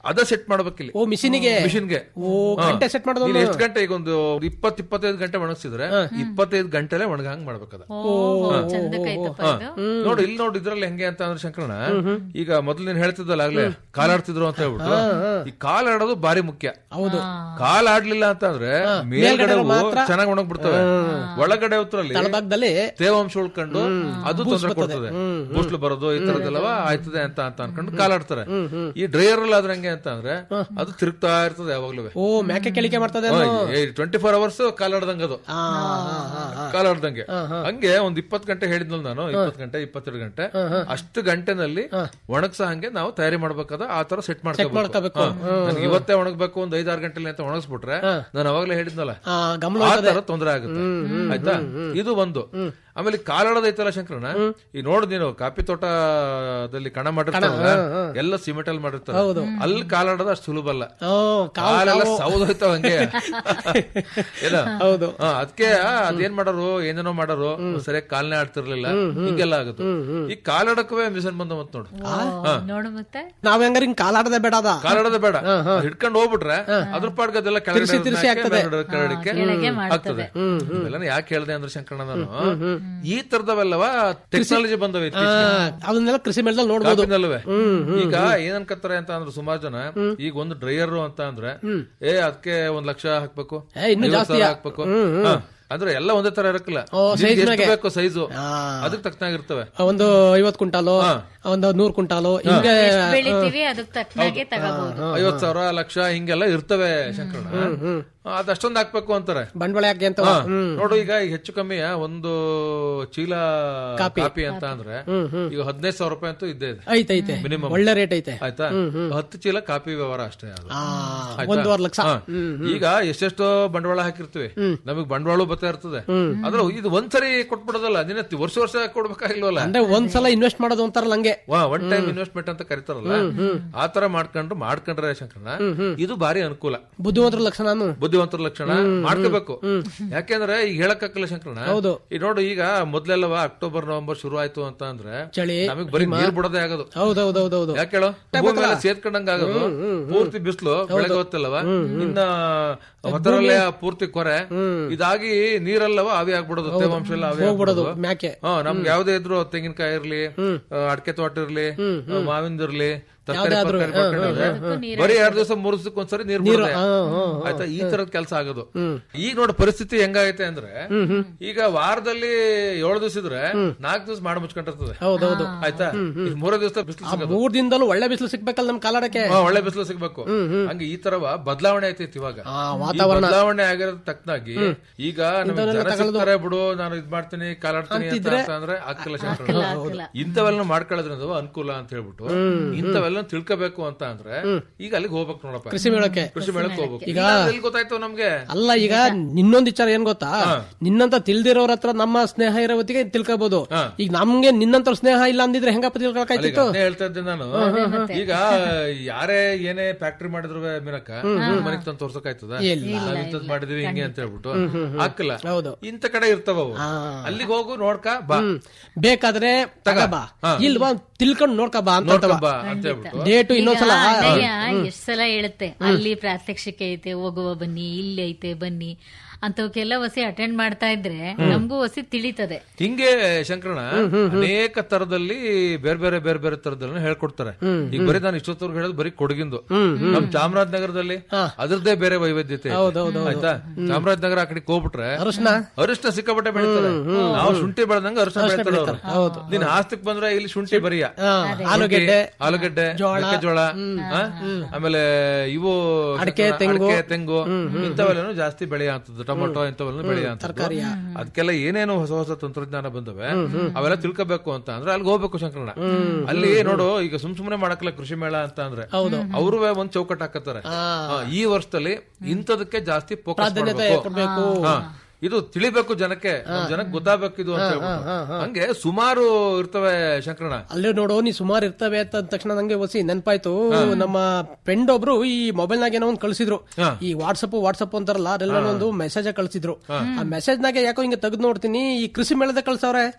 ಅದ ಸೆಟ್ ಮಾಡ್ಬೇಕಿಲ್ಲಿ ಓ ಮಿಷಿನಿಗೆ ಮಿಷಿನ್ಗೆ ಓ ಗಂಟೆ ಸೆಟ್ ಮಾಡೋದು ನೀನ್ ಎಷ್ಟು ಗಂಟೆ ಈಗ ಒಂದು ಇಪ್ಪತ್ ಇಪ್ಪತ್ತೈದು ಗಂಟೆ ಒಣಗಿಸಿದ್ರೆ ಇಪ್ಪತ್ತೈದು ಗಂಟೆಲೆ ಒಣಗಂಗ್ ಮಾಡ್ಬೇಕದ ಓ ಚಂದಕ್ಕೈತಪ್ಪ ಇದು ನೋಡು ಇಲ್ಲಿ ನೋಡು ಇದ್ರಲ್ಲಿ ಹೆಂಗೆ ಅಂತ ಅಂದ್ರೆ ಶಂಕರಣ ಈಗ ಮೊದಲು ನೀನ್ ಹೇಳ್ತಿದ್ದಲ್ಲ ಆಗ್ಲೇ ಕಾಲಾಡ್ತಿದ್ರು ಅಂತ ಹೇಳ್ಬಿಟ್ಟು ಈ ಕಾಲಾಡೋದು ಬಾರಿ ಮುಖ್ಯ ಹೌದು ಕಾಲ್ ಆಡ್ಲಿಲ್ಲ ಅಂತ ಅಂದ್ರೆ ಮೇಲ್ಗಡೆ ಚೆನ್ನಾಗಿ ಒಣಗ್ಬಿಡ್ತವೆ ಒಳಗಡೆ ಉತ್ತರಲ್ಲಿ ತಳಭಾಗದಲ್ಲಿ ತೇವಾಂಶ ಉಳ್ಕೊಂಡು ಅದು ತೊಂದರೆ ಕೊಡ್ತದೆ ಬೂಸ್ಲು ಬರೋದು ಈ ತರದೆಲ್ಲವ ಆಯ್ತದೆ ಅಂತ ಅಂತ ಅನ್ಕೊಂಡು ಕಾಲಾಡ್ತಾರೆ ಈ ಡ್ರೈಯರ್ ಅಲ್ಲಿ ಆದ್ರೆ ಹೆಂಗೆ ಅಂತ ಅಂದ್ರೆ ಅದು ತಿರುಗ್ತಾ ಇರ್ತದೆ ಯಾವಾಗ್ಲೂ ಓ ಮ್ಯಾಕೆ ಕೆಳಿಕೆ ಮಾಡ್ತದೆ ಟ್ವೆಂಟಿ ಫೋರ್ ಅವರ್ಸ್ ಕಾಲಾಡ್ದಂಗ ಅದು ಕಾಲಾಡ್ದಂಗೆ ಹಂಗೆ ಒಂದ್ ಇಪ್ಪತ್ ಗಂಟೆ ಹೇಳಿದ್ನಲ್ಲ ನಾನು ಇಪ್ಪತ್ ಗಂಟೆ ಇಪ್ಪತ್ತೆರಡು ಗಂಟೆ ಅಷ್ಟು ಗಂಟೆನಲ್ಲಿ ಒಣಗ್ಸ ಹಂಗೆ ನಾವು ತಯಾರಿ ಮಾಡ್ಬೇಕಾದ ಆ ತರ ಸೆಟ್ ಮಾಡ್ಕೋಬೇಕು ನನಗೆ ಇವತ್ತೇ ಒಣಗ್ಬೇಕು ಒಂದ್ ಐದಾರು ಗಂಟೆಲಿ ಅಂತ ಒಣಗಿಸ್ಬಿಟ್ರೆ ನಾನು ಅವಾಗ್ಲೇ ಹೇಳಿದ್ನಲ್ಲ ಆ, ಗಮಲ ಆ ತರ ತೊಂದರೆ ಆಗುತ್ತೆ ಆಯ್ತಾ ಇದು ಒಂದು ಆಮೇಲೆ ಕಾಲಾಡೋದೈತಲ್ಲ ಶಂಕರಣ್ಣ ಈ ನೋಡ್ ನೀನು ಕಾಫಿ ತೋಟದಲ್ಲಿ ಕಣ ಮಾಡಿರ್ತಾರಲ್ಲ ಎಲ್ಲ ಸಿಮೆಂಟ್ ಅಲ್ಲಿ ಮಾಡಿರ್ತಾರೆ ಅಲ್ಲಿ ಕಾಲಾಡೋದು ಅಷ್ಟು ಸುಲಭ ಅಲ್ಲ ಓ ಕಾಲೆಲ್ಲ ಸೌದೋಯ್ತಾವ ಹಂಗೆ ಏನ ಹೌದು. ಅದಕ್ಕೆ ಅದೇನ್ ಮಾಡೋರು ಏನೇನೋ ಮಾಡೋರು ಸರಿಯಾಗಿ ಕಾಲ್ನೇ ಆಡ್ತಿರ್ಲಿಲ್ಲ ಹಿಂಗೆಲ್ಲ ಆಗುತ್ತೆ ಈ ಕಾಲಾಡಕ್ಕವೇ ಮಿಷನ್ ಬಂದ ಮತ್ ನೋಡು ನೋಡು ಮತ್ತೆ ನಾವ್ ಹೆಂಗಾರ ಹಿಂಗ್ ಕಾಲಾಡದೆ ಬೇಡ ಅದ ಕಾಲಾಡೋದೇ ಬೇಡ ಹಿಡ್ಕೊಂಡು ಹೋಗ್ಬಿಟ್ರೆ ಅದ್ರ ಪಾಡ್ಗೆ ಅದೆಲ್ಲ ಕೆಳಗಡೆ ತಿರ್ಸಿ ತಿರ್ಸಿ ಹಾಕಿ ಆಗ್ತದೆ. ಮೇಲ್ಗಡೆ ಕೆಳಗಡೆಗೆ ಕೆಳಗೆ ಆಗ್ತದೆ ಇವೆಲ್ಲ ಯಾಕೆ ಹೇಳ್ದೆ ಅಂದ್ರೆ ಶಂಕರಣ್ಣ ನಾನು ಈ ತರದವೆಲ್ಲವ ಟೆಕ್ನಾಲಜಿ ಬಂದವೆ ಆ, ಅದನ್ನೆಲ್ಲ ಕೃಷಿ ಮೇಳದಲ್ಲಿ ನೋಡ್ಬೋದು ಕಾಪಿನಲ್ವೇ ಈಗ ಏನ್ ಅನ್ಕತ್ತಾರೆ ಅಂತ ಅಂದ್ರೆ ಸುಮಾರು ಜನ ಈಗ ಒಂದು ಡ್ರೈಯರ್ ಅಂತ ಅಂದ್ರೆ ಏ ಅದಕ್ಕೆ ಒಂದ್ ಲಕ್ಷ ಹಾಕ್ಬೇಕು ಏ, ಇನ್ನೂ ಐವತ್ತು ಜಾಸ್ತಿ ಸಾವಿರ ಹಾಕ್ಬೇಕು ಹಾ. ಅಂದ್ರೆ ಎಲ್ಲ ಒಂದೇ ತರ ಇರಕ್ಕಿಲ್ಲ ಓ, size ನಿಮ್ಗೆ ಎಷ್ಟು ಮ್ಯಾಗೆ. ಬೇಕು ಸೈಜು ಅದಕ್ಕೆ ತಕ್ಕನಾಗಿರ್ತವೆ ಒಂದು ಐವತ್ ಕುಂಟಾಲು ಒಂದು ನೂರ್ ಕುಂಟಾಲು ಹಿಂಗೆ ಎಷ್ಟ್ ಬೆಳಿತೀವಿ ಅದಕ್ಕೆ ತಕ್ಕನಾಗೆ ತಗೋಬಹುದು ಐವತ್ ಸಾವಿರ ಲಕ್ಷ ಹಿಂಗೆಲ್ಲ ಇರ್ತವೆ ಶಂಕರಣ್ಣ ಅದಷ್ಟೊಂದ್ ಹಾಕ್ಬೇಕು ಅಂತಾರೆ ಬಂಡವಾಳ ಯಾಕೆ ಅಂತ ಹಾ. ನೋಡು ಈಗ ಈಗ ಹೆಚ್ಚು ಕಮ್ಮಿ ಒಂದು ಚೀಲ ಕಾಪಿ ಅಂತ ಅಂದ್ರೆ ಈಗ ಹದಿನೈದು ಸಾವಿರ ರೂಪಾಯಿ ಅಂತೂ ಇದ್ದೇ ಇದೆ ಐತೆ ಐತೆ Minimum. ಒಳ್ಳೆ ರೇಟ್ ಐತೆ ಆಯ್ತಾ ಹತ್ತು ಚೀಲ ಕಾಪಿ ವ್ಯವಹಾರ ಅಷ್ಟೇ ಅದು ಆ, ಆಯ್ತಾ? ಒಂದೂವರೆ ಲಕ್ಷ ಹಾ. ಈಗ ಎಷ್ಟೆಷ್ಟೋ ಬಂಡವಾಳ ಹಾಕಿರ್ತೀವಿ ನಮಗ್ ಬಂಡವಾಳ ಬರ್ತಾ ಇರ್ತದೆ ಆದ್ರೆ ಇದು ಒಂದ್ಸರಿ ಕೊಟ್ಬಿಡೋದಲ್ಲ ದಿನ ವರ್ಷ ವರ್ಷ ಕೊಡ್ಬೇಕಾಗಿಲ್ವಲ್ಲ ಅಂದ್ರೆ ಒಂದ್ಸಲ ಇನ್ವೆಸ್ಟ್ ಮಾಡೋದು ಅಂತಾರಲ್ಲ ಹಂಗೆ ವಾ ಒನ್ ಟೈಮ್ ಇನ್ವೆಸ್ಟ್ಮೆಂಟ್ ಅಂತ ಕರಿತಾರಲ್ಲ ಆ ತರ ಮಾಡ್ಕೊಂಡ್ರು ಮಾಡ್ಕೊಂಡ್ರೆ ಶಂಕರಣ್ಣ ಇದು ಬಾರಿ ಅನುಕೂಲ ಬುದ್ಧಿವಂತರ ಲಕ್ಷಣ ನಾನು ಬುದ್ಧಿವಂತರ ಲಕ್ಷಣ ಮಾಡ್ಕೋಬೇಕು ಯಾಕೆಂದ್ರೆ ಈಗ ಹೇಳಕ್ಕಾಗಲ್ಲ ಶಂಕರಣ್ಣ ಹೌದು. ಈ ನೋಡು ಈಗ ಮೊದ್ಲೆಲ್ಲವ ಅಕ್ಟೋಬರ್ ನವೆಂಬರ್ ಶುರು ಆಯ್ತು ಅಂತ ಅಂದ್ರೆ ಚಳಿ ನಮಗ್ ಬರೀ ನೀರ್ ಬಿಡೋದೇ ಆಗೋದು ಹೌದೌದೌದೌದು ಯಾಕೆ ಹೇಳು ಭೂಮಿ ಮೇಲೆ ಸೇರ್ಕೊಂಡಂಗ ಆಗೋದು ಪೂರ್ತಿ ಬಿಸಿಲು ಬೆಳಗ್ಗೆ ಹೊತ್ತಲ್ಲವ ಇನ್ನ ಹೊತ್ತರಲ್ಲೇ ಪೂರ್ತಿ ಕೊರೆ ಇದಾಗಿ ನೀರೆಲ್ಲವ ಆವಿ ಆಗ್ಬಿಡೋದು ತೇವಾಂಶ ಎಲ್ಲ ಆವಿ ಹೋಗ್ಬಿಡೋದು ಆಗ್ಬಿಡೋದು ಮ್ಯಾಕೆ ಹಾ ನಮ್ಗೆ ಯಾವ್ದೇ ಇದ್ರು ತೆಂಗಿನಕಾಯಿ ಇರ್ಲಿ ಅಡಕೆ ತೋಟ ಇರ್ಲಿ ಮಾವಿಂದಿರ್ಲಿ ತರಕಾರಿ ಪರ್ಕಾರಿ ಬೆಳ್ಕೊಂಡಿದ್ರೆ ಬರೀ ಎರಡ್ ದಿವಸ ಮೂರ್ ದಿವಸಕ್ಕೆ ಒಂದ್ಸರಿ ನೀರ್ ಬಿಡೋದೆ. ಆಯ್ತಾ ಈ ತರದ ಕೆಲಸ ಆಗೋದು ಈಗ ನೋಡಿ ಪರಿಸ್ಥಿತಿ ಹೆಂಗಾಗೈತೆ ಅಂದ್ರೆ ಈಗ ವಾರದಲ್ಲಿ ಏಳು ದಿವಸ ಇದ್ರೆ ನಾಲ್ಕು ದಿವಸ ಮಾಡಿ ಮುಚ್ಕೊಂಡಿರ್ತದೆ ಹೌದೌದು ಆಯ್ತಾ ಈಗ ಮೂರೇ ದಿವಸ ಬಿಸಿಲು ಸಿಗೋದು ಮೂರ್ ದಿನದಲ್ಲೂ ಒಳ್ಳೆ ಬಿಸಿಲು ಸಿಗ್ಬೇಕಲ್ಲ ನಮ್ ಕಾಲಾಡಕ್ಕೆ ಹಾ, ಒಳ್ಳೆ ಬಿಸಿಲು ಸಿಗ್ಬೇಕು ಹಂಗೆ ಈ ತರವ ಬದಲಾವಣೆ ಐತೈತಿ ಇವಾಗ ಆ, ಈ ವಾತಾವರಣ ಬದಲಾವಣೆ ಆಗಿರೋದ್ ತಕ್ಕನಾಗಿ ಈಗ ನಮ್ಗೆ ಜನ ಸಿಗ್ತಾರೆ ಬಿಡು ನಾನು ಇದ್ ಮಾಡ್ತೀನಿ ಕಾಲಾಡ್ತೀನಿ ಅಂತ ಅಂತ ಅಂದ್ರೆ ಆಗ್ತಿಲ್ಲ ಶಂಕರಣ್ಣ. ಇಂಥವೆಲ್ಲ ಮಾಡ್ಕೊಳ್ಳೋದ್ರಿಂದ ಅನುಕೂಲ ಅಂತ ಹೇಳ್ಬಿಟ್ಟು ಇಂಥವೆಲ್ಲ ತಿಳ್ಕೋಬೇಕು ಅಂತ ಅಂದ್ರೆ ಈಗ ಅಲ್ಲಿಗೆ ಹೋಗ್ಬೇಕು ನೋಡಪ್ಪ ಕೃಷಿ ಮೇಳಕ್ಕೆ ಕೃಷಿ ಮೇಳಕ್ಕೆ ಹೋಗ್ಬೇಕು ಈಗ ಈಗ ಎಲ್ಲಿ ಗೊತ್ತಾಯ್ತು ನಮ್ಗೆ ಅಲ್ಲ ಈಗ ನಿನ್ನೊಂದ್ ವಿಚಾರ ಏನ್ ಗೊತ್ತಾ ನಿನ್ನಂತ ತಿಳ್ದಿರೋರ ಹತ್ರ ನಮ್ಮ ಸ್ನೇಹ ಇರೋ ಹೊತ್ತಿಗೆ ತಿಳ್ಕೋಬಹುದು ಈಗ ನಮ್ಗೆ ನಿನ್ನಂತ ಸ್ನೇಹ ಇಲ್ಲ ಅಂದಿದ್ರೆ ಹೆಂಗಪ್ಪ ಈಗ ತಿಳ್ಕೊಳಕಾಯ್ತಿತ್ತು ಅದ್ನೇ ಹೇಳ್ತಾ ಇದ್ದೆ ನಾನು ಈಗ ಯಾರೇ ಏನೇ ಫ್ಯಾಕ್ಟ್ರಿ ಮಾಡಿದ್ರು ಮಿನಕ ಮನೆಗ್ ತಂದು ತೋರ್ಸಕ್ ಆಯ್ತದ ನಾವ್ ಇಂಥದ್ ಮಾಡಿದ್ವಿ ಹಿಂಗೆ ಅಂತ ಹೇಳ್ಬಿಟ್ಟು ಹಾಕಲ್ಲ ಹೌದು. ಇಂಥ ಕಡೆ ಇರ್ತಾವ ಅವು ಅಲ್ಲಿಗೆ ಹೋಗು ನೋಡ್ಕ ಬಾ ಹ್ಮ್. ಬೇಕಾದ್ರೆ ತಗಬಾ ಇಲ್ವಾ ತಿಳ್ಕೊಂಡ್ ನೋಡ್ಕ ಬಾ ಅಂತ ನೋಡ್ಕ ಬಾ ಅಂತ ಹೇಳ್ಬಿಟ್ಟು ಡೇಟು ಇನ್ನೊಂದ್ಸಲ ಎಷ್ಟ್ ಸಲ ಹೇಳುತ್ತೆ ಅಲ್ಲಿ ಪ್ರಾತ್ಯಕ್ಷಿಕೆ ಐತೆ ಹೋಗುವ ಬನ್ನಿ ಇಲ್ಲಿ ಐತೆ ಬನ್ನಿ ಅಂತವಕ್ಕೆಲ್ಲ ವಸಿ ಅಟೆಂಡ್ ಮಾಡ್ತಾ ಇದ್ರೆ ನಮಗೂ ವಸಿ ತಿಳಿತದೆ ಹಿಂಗೆ ಶಂಕರಣ ಅನೇಕ ತರದಲ್ಲಿ ಬೇರೆ ಬೇರೆ ಬೇರೆ ಬೇರೆ ತರದಲ್ಲಿ ಹೇಳ್ಕೊಡ್ತಾರೆ ಈಗ ಬರೀ ನಾನು ಇಷ್ಟೊತ್ತವರೆಗೆ ಹೇಳೋದು ಬರೀ ಕೊಡಗಿಂದು ನಮ್ ಚಾಮರಾಜನಗರದಲ್ಲಿ ಅದ್ರದ್ದೇ ಬೇರೆ ವೈವಿಧ್ಯತೆ ಐತೆ. ಆಯ್ತಾ ಚಾಮರಾಜನಗರ ಆ ಕಡೆಗೆ ಹೋಗ್ಬಿಟ್ರೆ ಅರಶಿನ ಅರಿಶಿನ ಸಿಕ್ಕಾಪಟ್ಟೆ ಬೆಳಿತಾರೆ ನಾವು ಶುಂಠಿ ಬೆಳೆದಂಗ ಅರಿಶಿನ ಬೆಳಿತಾರೆ ಅವ್ರು. ನೀನ್ ಆಸ್ತಿಕ್ ಬಂದ್ರೆ ಇಲ್ಲಿ ಶುಂಠಿ ಬರಿಯ ಆಲೂಗೆಡ್ಡೆ ಆಲೂಗೆಡ್ಡೆ ಮೆಕ್ಕೆಜೋಳ ಆ? ಆಮೇಲೆ ಇವು ಅಡಿಕೆ, ತೆಂಗು. ಅಡಿಕೆ, ತೆಂಗು ಇಂಥವೆಲ್ಲನು ಜಾಸ್ತಿ ಬೆಳೆಯ ಅಂತದ್ದು ಟೊಮೊಟೊ ಇಂಥವೆಲ್ಲ ಬೆಳೆಯ ಅದಕ್ಕೆಲ್ಲ ಏನೇನು ಹೊಸ ಹೊಸ ತಂತ್ರಜ್ಞಾನ ಬಂದವೆ ಅವೆಲ್ಲ ತಿಳ್ಕೋಬೇಕು ಅಂತ ಅಂದ್ರೆ ಅಲ್ಲಿಗೆ ಹೋಗ್ಬೇಕು ಶಂಕರಣ್ಣ ಅಲ್ಲಿ ನೋಡು ಈಗ ಸುಮ್ ಸುಮ್ನೆ ಮಾಡಕ್ಕಲ್ಲ ಕೃಷಿ ಮೇಳ ಅಂತ ಅಂದ್ರೆ ಅವರು ಒಂದ್ ಚೌಕಟ್ಟು ಹಾಕತ್ತಾರೆ ಹಾ, ಈ ವರ್ಷದಲ್ಲಿ ಇಂಥದಕ್ಕೆ ಜಾಸ್ತಿ ಫೋಕಸ್ ಮಾಡಬೇಕು ಹಾ. ಇದು ತಿಳಿಬೇಕು ಜನಕ್ಕೆ ನಮ್ ಜನಕ್ಕೆ ಗೊತ್ತಾಗಬೇಕು ಇದು ಅಂತ ಹೇಳ್ಬಿಟ್ಟು ಹಂಗೆ ಸುಮಾರು ಇರ್ತವೆ ಶಂಕರಣ್ಣ ಅಲ್ಲೇ ನೋಡು ನೀ ಸುಮಾರು ಇರ್ತವೆ ಅಂತ ಅಂದ ತಕ್ಷಣ ನಂಗೆ ಹೊಸಿ ನೆನಪಾಯ್ತು ನಮ್ಮ ಫ್ರೆಂಡ್ ಒಬ್ರು ಈ ಮೊಬೈಲ್ ನಾಗ ಏನೋ ಒಂದ್ ಕಳ್ಸಿದ್ರು ಈ ವಾಟ್ಸಪ್ ವಾಟ್ಸಪ್ ಅಂತಾರಲ್ಲ ಅದೆಲ್ಲ ಒಂದು ಮೆಸೇಜ್ ಕಳ್ಸಿದ್ರು ಆ ಮೆಸೇಜ್ ನಾಗೆ ಯಾಕೋ ಹಿಂಗೆ ತೆಗೆದು ನೋಡ್ತೀನಿ ಈ ಕೃಷಿ ಮೇಳದ ಕಳ್ಸವ್ರೆ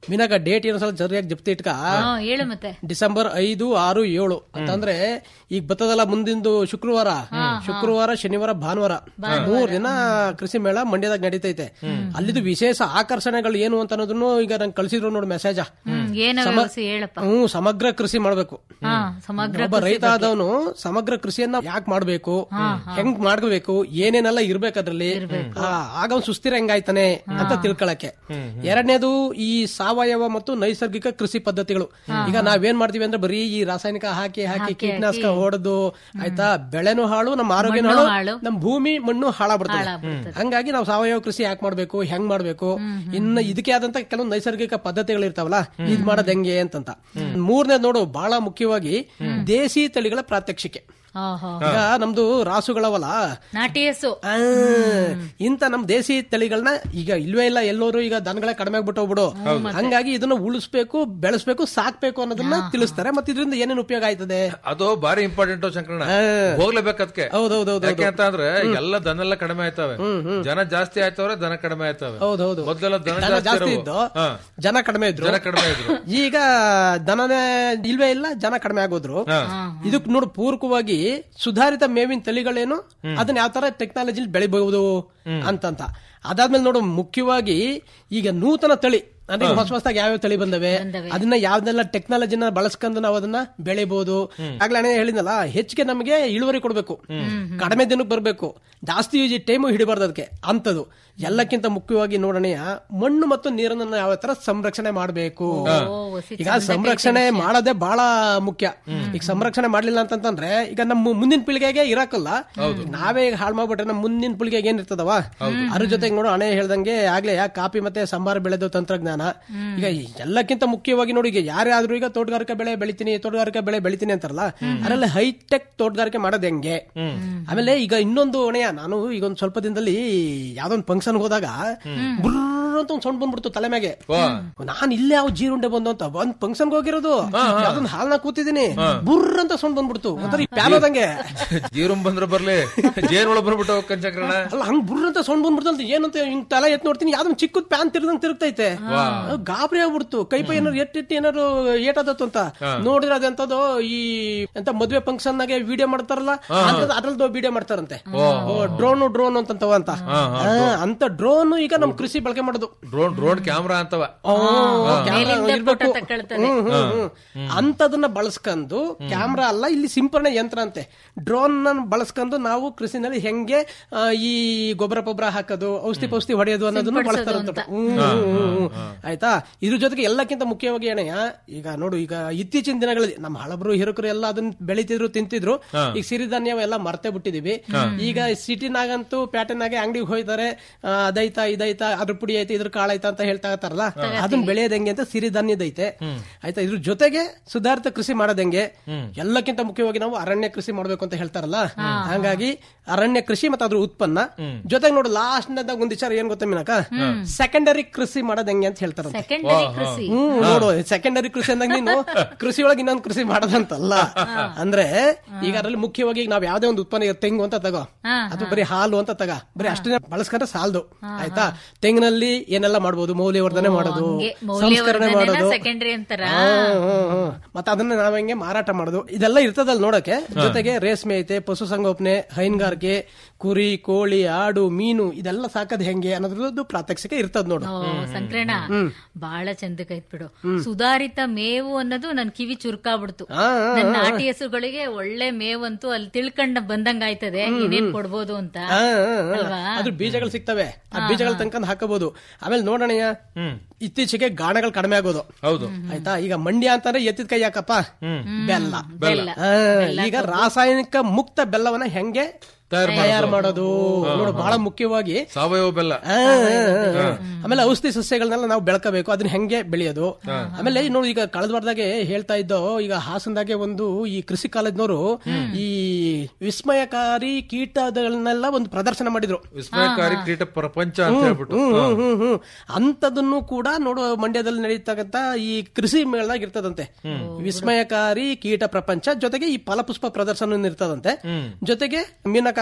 ಮೀನಾಕ ಡೇಟ್ ಏನೋ ಸಲ ಸರಿಯಾಗಿ ಜಪ್ತಿ ಇಟ್ಕ ಹಾ ಹೇಳು ಮತ್ತೆ ಡಿಸೆಂಬರ್ ಐದು ಆರು ಏಳು ಅಂತಂದ್ರೆ ಈಗ ಬರ್ತದಲ್ಲ ಮುಂದಿಂದು ಶುಕ್ರವಾರ ಶುಕ್ರವಾರ ಶನಿವಾರ ಭಾನುವಾರ ಮೂರ್ ದಿನ ಕೃಷಿ ಮೇಳ ಮಂಡ್ಯದಾಗ ನಡೀತೈತೆ ಅಲ್ಲಿದು ವಿಶೇಷ ಆಕರ್ಷಣೆಗಳು ಏನು ಅಂತ ಅನ್ನೋದನ್ನು ಈಗ ನಂಗೆ ಕಳ್ಸಿದ್ರು ನೋಡಿ ಮೆಸೇಜ ಹ್ಮ್ ಏನವ ವಸಿ ಹೇಳಪ್ಪ ಹ್ಮ್ ಸಮಗ್ರ ಕೃಷಿ ಮಾಡ್ಬೇಕು ಹಾ ಸಮಗ್ರ ಒಬ್ಬ ರೈತ ಆದವನು ಸಮಗ್ರ ಕೃಷಿಯನ್ನ ಯಾಕೆ ಮಾಡ್ಬೇಕು ಹೆಂಗ್ ಮಾಡ್ಬೇಕು ಏನೇನೆಲ್ಲ ಇರ್ಬೇಕು ಅದ್ರಲ್ಲಿ ಆ, ಆಗ ಅವ್ನು ಸುಸ್ಥಿರ ಹೆಂಗಾಯ್ತಾನೆ ಅಂತ ತಿಳ್ಕೊಳಕ್ಕೆ ಎರಡನೇದು ಈ ಸಾವಯವ ಮತ್ತು ನೈಸರ್ಗಿಕ ಕೃಷಿ ಪದ್ಧತಿಗಳು ಈಗ ನಾವೇನ್ ಮಾಡ್ತೀವಿ ಅಂದ್ರೆ ಬರೀ ಈ ರಾಸಾಯನಿಕ ಹಾಕಿ ಹಾಕಿ ಕೀಟನಾಶಕ ಹೊಡೆದು ಆಯ್ತಾ ಬೆಳೆನೂ ಹಾಳು ನಮ್ಮ ಆರೋಗ್ಯನೂ ಮಣ್ಣು ಹಾಳು ಹಾಳು. ನಮ್ಮ ಭೂಮಿ ಮಣ್ಣು ಹಾಳಾಗ್ಬಿಡ್ತದೆ ಹಾಳಾಗ್ಬಿಡ್ತದೆ. ಹಂಗಾಗಿ ನಾವು ಸಾವಯವ ಕೃಷಿ ಯಾಕೆ ಮಾಡ್ಬೇಕು ಹೆಂಗ್ ಮಾಡ್ಬೇಕು ಇನ್ನು ಇದಕ್ಕೆ ಆದಂತ ಕೆಲವು ನೈಸರ್ಗಿಕ ಪದ್ಧತಿಗಳು ಇರ್ತಾವಲ್ಲ ಇದ್ ಮಾಡೋದ್ ಹೆಂಗೆ ಅಂತಂತ ಮೂರನೇ ನೋಡು ಬಹಳ ಮುಖ್ಯವಾಗಿ ದೇಸಿ ತಳಿಗಳ ಪ್ರಾತ್ಯಕ್ಷಿಕೆ ಓಹೋ ಈಗ ನಮ್ದು ರಾಸುಗಳವಲ್ಲ ನಾಟಿ ಹಸು ಆ, ಇಂತ ನಮ್ ದೇಸಿ ತಳಿಗಳನ್ನ ಈಗ ಇಲ್ವೇ ಇಲ್ಲ ಎಲ್ಲರೂ ಈಗ ದನಗಳೇ ಕಡಿಮೆ ಆಗ್ಬಿಟ್ಟೋಗ್ಬಿಡು ಹಂಗಾಗಿ ಇದನ್ನ ಉಳಿಸ್ಬೇಕು ಬೆಳೆಸ್ಬೇಕು ಸಾಕ್ಬೇಕು ಅನ್ನೋದನ್ನ ತಿಳಿಸ್ತಾರೆ ಮತ್ತೆ ಇದರಿಂದ ಏನೇನು ಉಪಯೋಗ ಆಯ್ತದೆ ಅದು ಬಾರಿ ಇಂಪಾರ್ಟೆಂಟ್ ಶಂಕರಣ್ಣ ಹೋಗ್ಲೇಬೇಕು ಅದಕ್ಕೆ ಹೌದೌದೌದು ಯಾಕೆ ಅಂತ ಅಂದ್ರೆ ಎಲ್ಲ ದನೆಲ್ಲ ಕಡಿಮೆ ಆಯ್ತವೆ ಜನ ಜಾಸ್ತಿ ಆಯ್ತವ್ರೆ ದನ ಕಡಿಮೆ ಆಯ್ತವೆ ಹೌದೌದು ಮೊದ್ಲೆಲ್ಲ ದನ ದನ ಜಾಸ್ತಿ ಜಾಸ್ತಿ ಇರೋವು. ಇದ್ದು ಹಾ. ಜನ ಕಡಿಮೆ ಇದ್ರು ಜನ ಕಡಿಮೆ ಇದ್ರು ಈಗ ದನನೇ ಇಲ್ವೇ ಇಲ್ಲ ಜನ ಕಡಿಮೆ ಆಗೋದ್ರು ಇದಕ್ ನೋಡು ಪೂರ್ವಕವಾಗಿ ಸುಧಾರಿತ ಮೇವಿನ ತಳಿಗಳೇನು ಅದನ್ನ ಯಾವ ತರ ಟೆಕ್ನಾಲಜಿ ಬೆಳಿಬಹುದು ಅಂತಂತ ಅದಾದ್ಮೇಲೆ ನೋಡು ಮುಖ್ಯವಾಗಿ ಈಗ ನೂತನ ತಳಿ ಅಂದ್ರೆ ಈಗ ಹೊಸ ಹೊಸದಾಗಿ ಯಾವ್ಯಾವ ತಳಿ ಬಂದವೆ ಅದನ್ನ ಯಾವ್ದೆಲ್ಲ ಟೆಕ್ನಾಲಜಿನ ಬಳಸ್ಕೊಂಡು ನಾವು ಅದನ್ನ ಬೆಳಿಬಹುದು ಆಗ್ಲೇ ಅಣ್ಣ ಹೇಳಿದ್ನಲ್ಲ ಹೆಚ್ಚಿಗೆ ನಮಗೆ ಇಳುವರಿ ಕೊಡ್ಬೇಕು ಕಡಿಮೆ ದಿನಕ್ಕೆ ಬರ್ಬೇಕು ಜಾಸ್ತಿ ಟೈಮು ಹಿಡಿಬಾರ್ದು ಅದಕ್ಕೆ ಅಂತದು ಎಲ್ಲಕ್ಕಿಂತ ಮುಖ್ಯವಾಗಿ ನೋಡಣೆಯ ಮಣ್ಣು ಮತ್ತು ನೀರನ್ನ ಯಾವ ತರ ಸಂರಕ್ಷಣೆ ಮಾಡಬೇಕು ವಸಿ ಈಗ ಸಂರಕ್ಷಣೆ ಮಾಡೋದೇ ಬಹಳ ಮುಖ್ಯ ಈಗ ಸಂರಕ್ಷಣೆ ಮಾಡ್ಲಿಲ್ಲ ಅಂತಂದ್ರೆ ಈಗ ನಮ್ಮ ಮುಂದಿನ ಪೀಳಿಗೆಗೆ ಇರಕ್ಕಲ್ಲ ನಾವೇ ಈಗ ಹಾಳು ಮಾಡ್ಬಿಟ್ರೆ ನಮ್ಮ ಮುಂದಿನ ಪೀಳಿಗೆಗೆ ಏನ್ ಇರ್ತದವ ಅದ್ರ ಜೊತೆಗೆ ನೋಡು ಹಣೆ ಹೇಳ್ದಂಗೆ ಆಗ್ಲೇ ಕಾಫಿ ಮತ್ತೆ ಸಂಬಾರ ಬೆಳೆದು ತಂತ್ರಜ್ಞಾನ ಈಗ ಈ ಎಲ್ಲಕ್ಕಿಂತ ಮುಖ್ಯವಾಗಿ ನೋಡಿ ಈಗ ಯಾರೇ ಆದ್ರೂ ಈಗ ತೋಟಗಾರಿಕಾ ಬೆಳೆ ಬೆಳಿತೀನಿ ತೋಟಗಾರಿಕಾ ಬೆಳೆ ಬೆಳಿತೀನಿ ಅಂತಾರಲ್ಲ ಅದರಲ್ಲಿ ಹೈಟೆಕ್ ತೋಟಗಾರಿಕೆ ಮಾಡೋದ್ ಹೆಂಗೆ ಆಮೇಲೆ ಈಗ ಇನ್ನೊಂದು ಹೊಣೆಯ ನಾನು ಈಗ ಒಂದ್ ಸ್ವಲ್ಪ ದಿನದಲ್ಲಿ ಯಾವ್ದೊಂದು ಫಂಕ್ಷನ್ ಹೋದಾಗ ಬುರ್ರ್ ಅಂತ ಒಂದ್ ಸೌಂಡ್ ಬಂದ್ಬಿಡ್ತು ತಲೆ ಮ್ಯಾಗೆ ನಾನ್ ಇಲ್ಲೇ ಯಾವ ಜೀರುಂಡೆ ಬಂದು ಅಂತ ಒಂದ್ ಫಂಕ್ಷನ್ ಹೋಗಿರೋದು ಯಾವ್ದೊಂದು ಹಾಲ್ನ ಕೂತಿದ್ದೀನಿ ಬುರ್ರ್ ಅಂತ ಸೌಂಡ್ ಬಂದ್ಬಿಡ್ತು ಒಂಥರ ಈ ಪ್ಯಾನ್ ಹೋದಂಗೆ ಜೀರುಂ ಬಂದ್ರೆ ಬರ್ಲಿ ಜೇನ್ ಒಳಗ್ ಬಂದ್ಬಿಟ್ಟು ಹೋಗ್ಕನ್ ಶಂಕರಣ್ಣ ಅಲ್ಲ ಹಂಗ್ ಬುರ್ರ್ ಅಂತ ಸೌಂಡ್ ಬಂದ್ಬಿಡ್ತು ಅಂತ ಏನಂತ ಹಿಂಗ್ ತಲೆ ಎತ್ ನೋಡ್ತೀನಿ ಯಾವ್ದೊಂದ್ ಚಿಕ್ಕದ್ ಪ್ಯಾನ್ ತಿರ್ದಂಗ್ ತಿರುಗ್ತೈತೆ ಗಾಬರಿ ಆಗ್ಬಿಡ್ತು ಕೈ ಪೈ ಏನಾರು ಎಟ್ಟಿಟ್ಟು ಏನಾರು ಏಟಾದತ್ತು ಅಂತ ನೋಡಿದ್ರೆ ಅದೆಂತದ್ದು ಈ ಎಂತ ಮದ್ವೆ ಫಂಕ್ಷನ್ ನಾಗೆ ವಿಡಿಯೋ ಮಾಡ್ತಾರಲ್ಲ ಅದ್ರದ್ದು ವಿಡಿಯೋ ಮಾಡ್ತಾರಂತೆ ಡ್ರೋನ್ ಡ್ರೋನ್ ಅಂತಂತವ ಅಂತ ಆ, ಅಂತ ಡ್ರೋನ್ ಈಗ ನಮ್ ಕೃಷಿ ಬಳಕೆ ಮಾಡೋದು ಡ್ರೋನ್ ಡ್ರೋನ್ ಕ್ಯಾಮ್ರಾ ಅಂತವ ಓ, ಕ್ಯಾಮ್ರಾ ಮೇಲಿಂದ ಇರ್ಬೇಕು. ಫೋಟೋ ತಕೊಳ್ತದೆ. ಹ್ಮ್, ಹ್ಮ್, ಹ್ಮ್. ಅಂತದನ್ನ ಬಳಸ್ಕೊಂಡು ಕ್ಯಾಮ್ರಾ ಅಲ್ಲ ಇಲ್ಲಿ ಸಿಂಪರಣೆ ಯಂತ್ರ ಅಂತೆ ಡ್ರೋನ್ ಬಳಸ್ಕೊಂಡು ನಾವು ಕೃಷಿನಲ್ಲಿ ಹೆಂಗೆ ಆ, ಈ ಗೊಬ್ಬರ ಪೊಬ್ಬರ ಹಾಕೋದು ಔಷಧಿ ಪೌಷಧಿ ಹೊಡೆಯೋದು ಅನ್ನೋದನ್ನ ಬಳಸ್ತಾರೆ ಅಂತ. ಹ್ಮ್, ಹ್ಮ್, ಹ್ಮ್, ಹ್ಮ್. ಆಯ್ತಾ ಇದ್ರ ಜೊತೆಗೆ ಎಲ್ಲಕ್ಕಿಂತ ಮುಖ್ಯವಾಗಿ ಏನಯ್ಯ ಈಗ ನೋಡು ಈಗ ಇತ್ತೀಚಿನ ದಿನಗಳಲ್ಲಿ ನಮ್ಮ ಹಳಬರು ಹಿರಕರು ಎಲ್ಲ ಅದನ್ನ ಬೆಳಿತಿದ್ರು ತಿಂತಿದ್ರು ಈಗ ಸಿರಿಧಾನ್ಯ ಎಲ್ಲ ಮರ್ತೆ ಬಿಟ್ಟಿದೀವಿ ಈಗ ಸಿಟಿನಾಗಂತೂ ಪ್ಯಾಟರ್ನಾಗೆ ಅಂಗಡಿಗೆ ಹೋಯ್ತಾರೆ ಆ, ಅದೈತಾ ಇದೈತಾ ಅದ್ರ ಪುಡಿ ಐತೆ ಇದ್ರ ಕಾಳೈತಾ ಅಂತ ಹೇಳ್ತಾ ಇರ್ತಾರಲ್ಲ ಅದನ್ನ ಬೆಳೆಯೋದ್ ಹೆಂಗೆ ಅಂತ ಸಿರಿಧಾನ್ಯದೈತೆ ಆಯ್ತಾ ಇದ್ರ ಜೊತೆಗೆ ಸುಧಾರಿತ ಕೃಷಿ ಮಾಡೋದ್ ಹೆಂಗೆ ಎಲ್ಲಕ್ಕಿಂತ ಮುಖ್ಯವಾಗಿ ನಾವು ಅರಣ್ಯ ಕೃಷಿ ಮಾಡ್ಬೇಕು ಅಂತ ಹೇಳ್ತಾರಲ್ಲ ಹಂಗಾಗಿ ಅರಣ್ಯ ಕೃಷಿ ಮತ್ತೆ ಅದ್ರ ಉತ್ಪನ್ನ ಜೊತೆಗೆ ನೋಡು ಲಾಸ್ಟ್ ನದಾಗ ಒಂದ್ ವಿಚಾರ ಏನ್ ಗೊತ್ತಾ ಮೀನಕ ಸೆಕೆಂಡರಿ ಕೃಷಿ ಮಾಡೋದ್ ಹೆಂಗೆ ಅಂತ ಹೇಳ್ತಾರಂತೆ ಸೆಕೆಂಡರಿ ಕೃಷಿ ಹ್ಮ್ ನೋಡು ಸೆಕೆಂಡರಿ ಕೃಷಿ ಅಂದಾಗ ನೀನು ಕೃಷಿ ಒಳಗೆ ಇನ್ನೊಂದು ಕೃಷಿ ಮಾಡೋದಂತಲ್ಲ ಅಂದ್ರೆ ಈಗ ಅದ್ರಲ್ಲಿ ಮುಖ್ಯವಾಗಿ ಈಗ ನಾವ್ ಯಾವ್ದೇ ಒಂದು ಉತ್ಪನ್ನ ಈಗ ತೆಂಗು ಅಂತ ತಗೋ ಹಾ, ಅದು ಬರೀ ಹಾಲು ಅಂತ ತಗ ಬರೀ ಅಷ್ಟೇ ಬಳಸ್ಕೊಂಡ್ರೆ ಸಾಲದು ಆಯ್ತಾ ತೆಂಗಿನಲ್ಲಿ ಏನೆಲ್ಲ ಮಾಡ್ಬೋದು ಮೌಲ್ಯವರ್ಧನೆ ಮಾಡೋದು ಹಂಗೆ ಸಂಸ್ಕರಣೆ ಮೌಲ್ಯವರ್ಧನೆನ ಮಾಡೋದು ಸೆಕೆಂಡರಿ ಅಂತಾರ ಹ್ಮ್, ಹ್ಮ್, ಹ್ಮ್. ಮತ್ತೆ ಅದನ್ನ ನಾವ್ ಹೆಂಗೆ ಮಾರಾಟ ಮಾಡೋದು ಇದೆಲ್ಲ ಇರ್ತದಲ್ಲ ನೋಡಕ್ಕೆ ಜೊತೆಗೆ ರೇಷ್ಮೆ ಐತೆ ಪಶುಸಂಗೋಪನೆ ಹೈನುಗಾರಿಕೆ ಕುರಿ ಕೋಳಿ ಆಡು ಮೀನು ಇದೆಲ್ಲ ಸಾಕದ್ ಹೆಂಗೆ ಅನ್ನೋದ್ರದ್ದು ಪ್ರಾತ್ಯಕ್ಷಿಕೆ ಇರ್ತದ ನೋಡು ಓ ಸಂಕ್ರಣ ಬಹಳ ಚಂದಕೈತ್ ಬಿಡು ಸುಧಾರಿತ ಮೇವು ಅನ್ನೋದು ನನ್ ಕಿವಿ ಚುರುಕಾಗ್ಬಿಡ್ತು ಆ, ಆ, ನನ್ನ ನಾಟಿ ಹಸುಗಳಿಗೆ ಒಳ್ಳೆ ಮೇವಂತೂ ಅಲ್ಲಿ ತಿಳ್ಕೊಂಡ ಬಂದಂಗ ಆಯ್ತದೆ ಏನೇನ್ ಕೊಡ್ಬೋದು ಅಂತ ಆ, ಆ, ಆ. ಅಲ್ವಾ? ಅದ್ರ ಬೀಜಗಳು ಸಿಗ್ತವೆ ಆ ಬೀಜಗಳು ತನ್ಕಂದ್ ಹಾಕಬಹುದು ಆಮೇಲೆ ನೋಡೋಣಯ್ಯ ಇತ್ತೀಚೆಗೆ ಗಾಣಗಳು ಕಡಿಮೆ ಆಗೋದು ಹೌದು ಆಯ್ತಾ ಈಗ ಮಂಡ್ಯ ಅಂತಂದ್ರೆ ಎತ್ತಿದ ಕೈ ಯಾಕಪ್ಪ ಬೆಲ್ಲ ಬೆಲ್ಲ ಆ, ಈಗ ರಾಸಾಯನಿಕ ಮುಕ್ತ ಬೆಲ್ಲವನ್ನ ಹೆಂಗೆ ತಯಾರು ಮಾಡೋದು ನೋಡು ಬಹಳ ಮುಖ್ಯವಾಗಿ ಸಾವಯವ ಬೆಲ್ಲ ಆ, ಆ, ಆ. ಆಮೇಲೆ ಔಷಧಿ ಸಸ್ಯಗಳನ್ನೆಲ್ಲ ನಾವು ಬೆಳ್ಕೋಬೇಕು ಅದನ್ನ ಹೆಂಗೆ ಬೆಳೆಯೋದು ಆಮೇಲೆ ನೋಡಿ ಈಗ ಕಳೆದ ವಾರದಾಗೆ ಹೇಳ್ತಾ ಇದ್ದೋ ಈಗ ಹಾಸನದಾಗೆ ಒಂದು ಈ ಕೃಷಿ ಕಾಲೇಜ್ನವರು ಈ ವಿಸ್ಮಯಕಾರಿ ಕೀಟಗಳನ್ನೆಲ್ಲ ಒಂದು ಪ್ರದರ್ಶನ ಮಾಡಿದ್ರು ವಿಸ್ಮಯಕಾರಿ ಕೀಟ ಪ್ರಪಂಚ ಅಂತ ಹೇಳ್ಬಿಟ್ಟು ಹ್ಮ್, ಹ್ಮ್, ಹ್ಮ್, ಹ್ಮ್. ಅಂತದನ್ನು ಕೂಡ ನೋಡು ಮಂಡ್ಯದಲ್ಲಿ ನಡೀತಕ್ಕಂತ ಈ ಕೃಷಿ ಮೇಳದಾಗ ಇರ್ತದಂತೆ ವಿಸ್ಮಯಕಾರಿ ಕೀಟ ಪ್ರಪಂಚ ಜೊತೆಗೆ ಈ ಫಲಪುಷ್ಪ ಪ್ರದರ್ಶನ ಇರ್ತದಂತೆ ಜೊತೆಗೆ ಮೀನಕ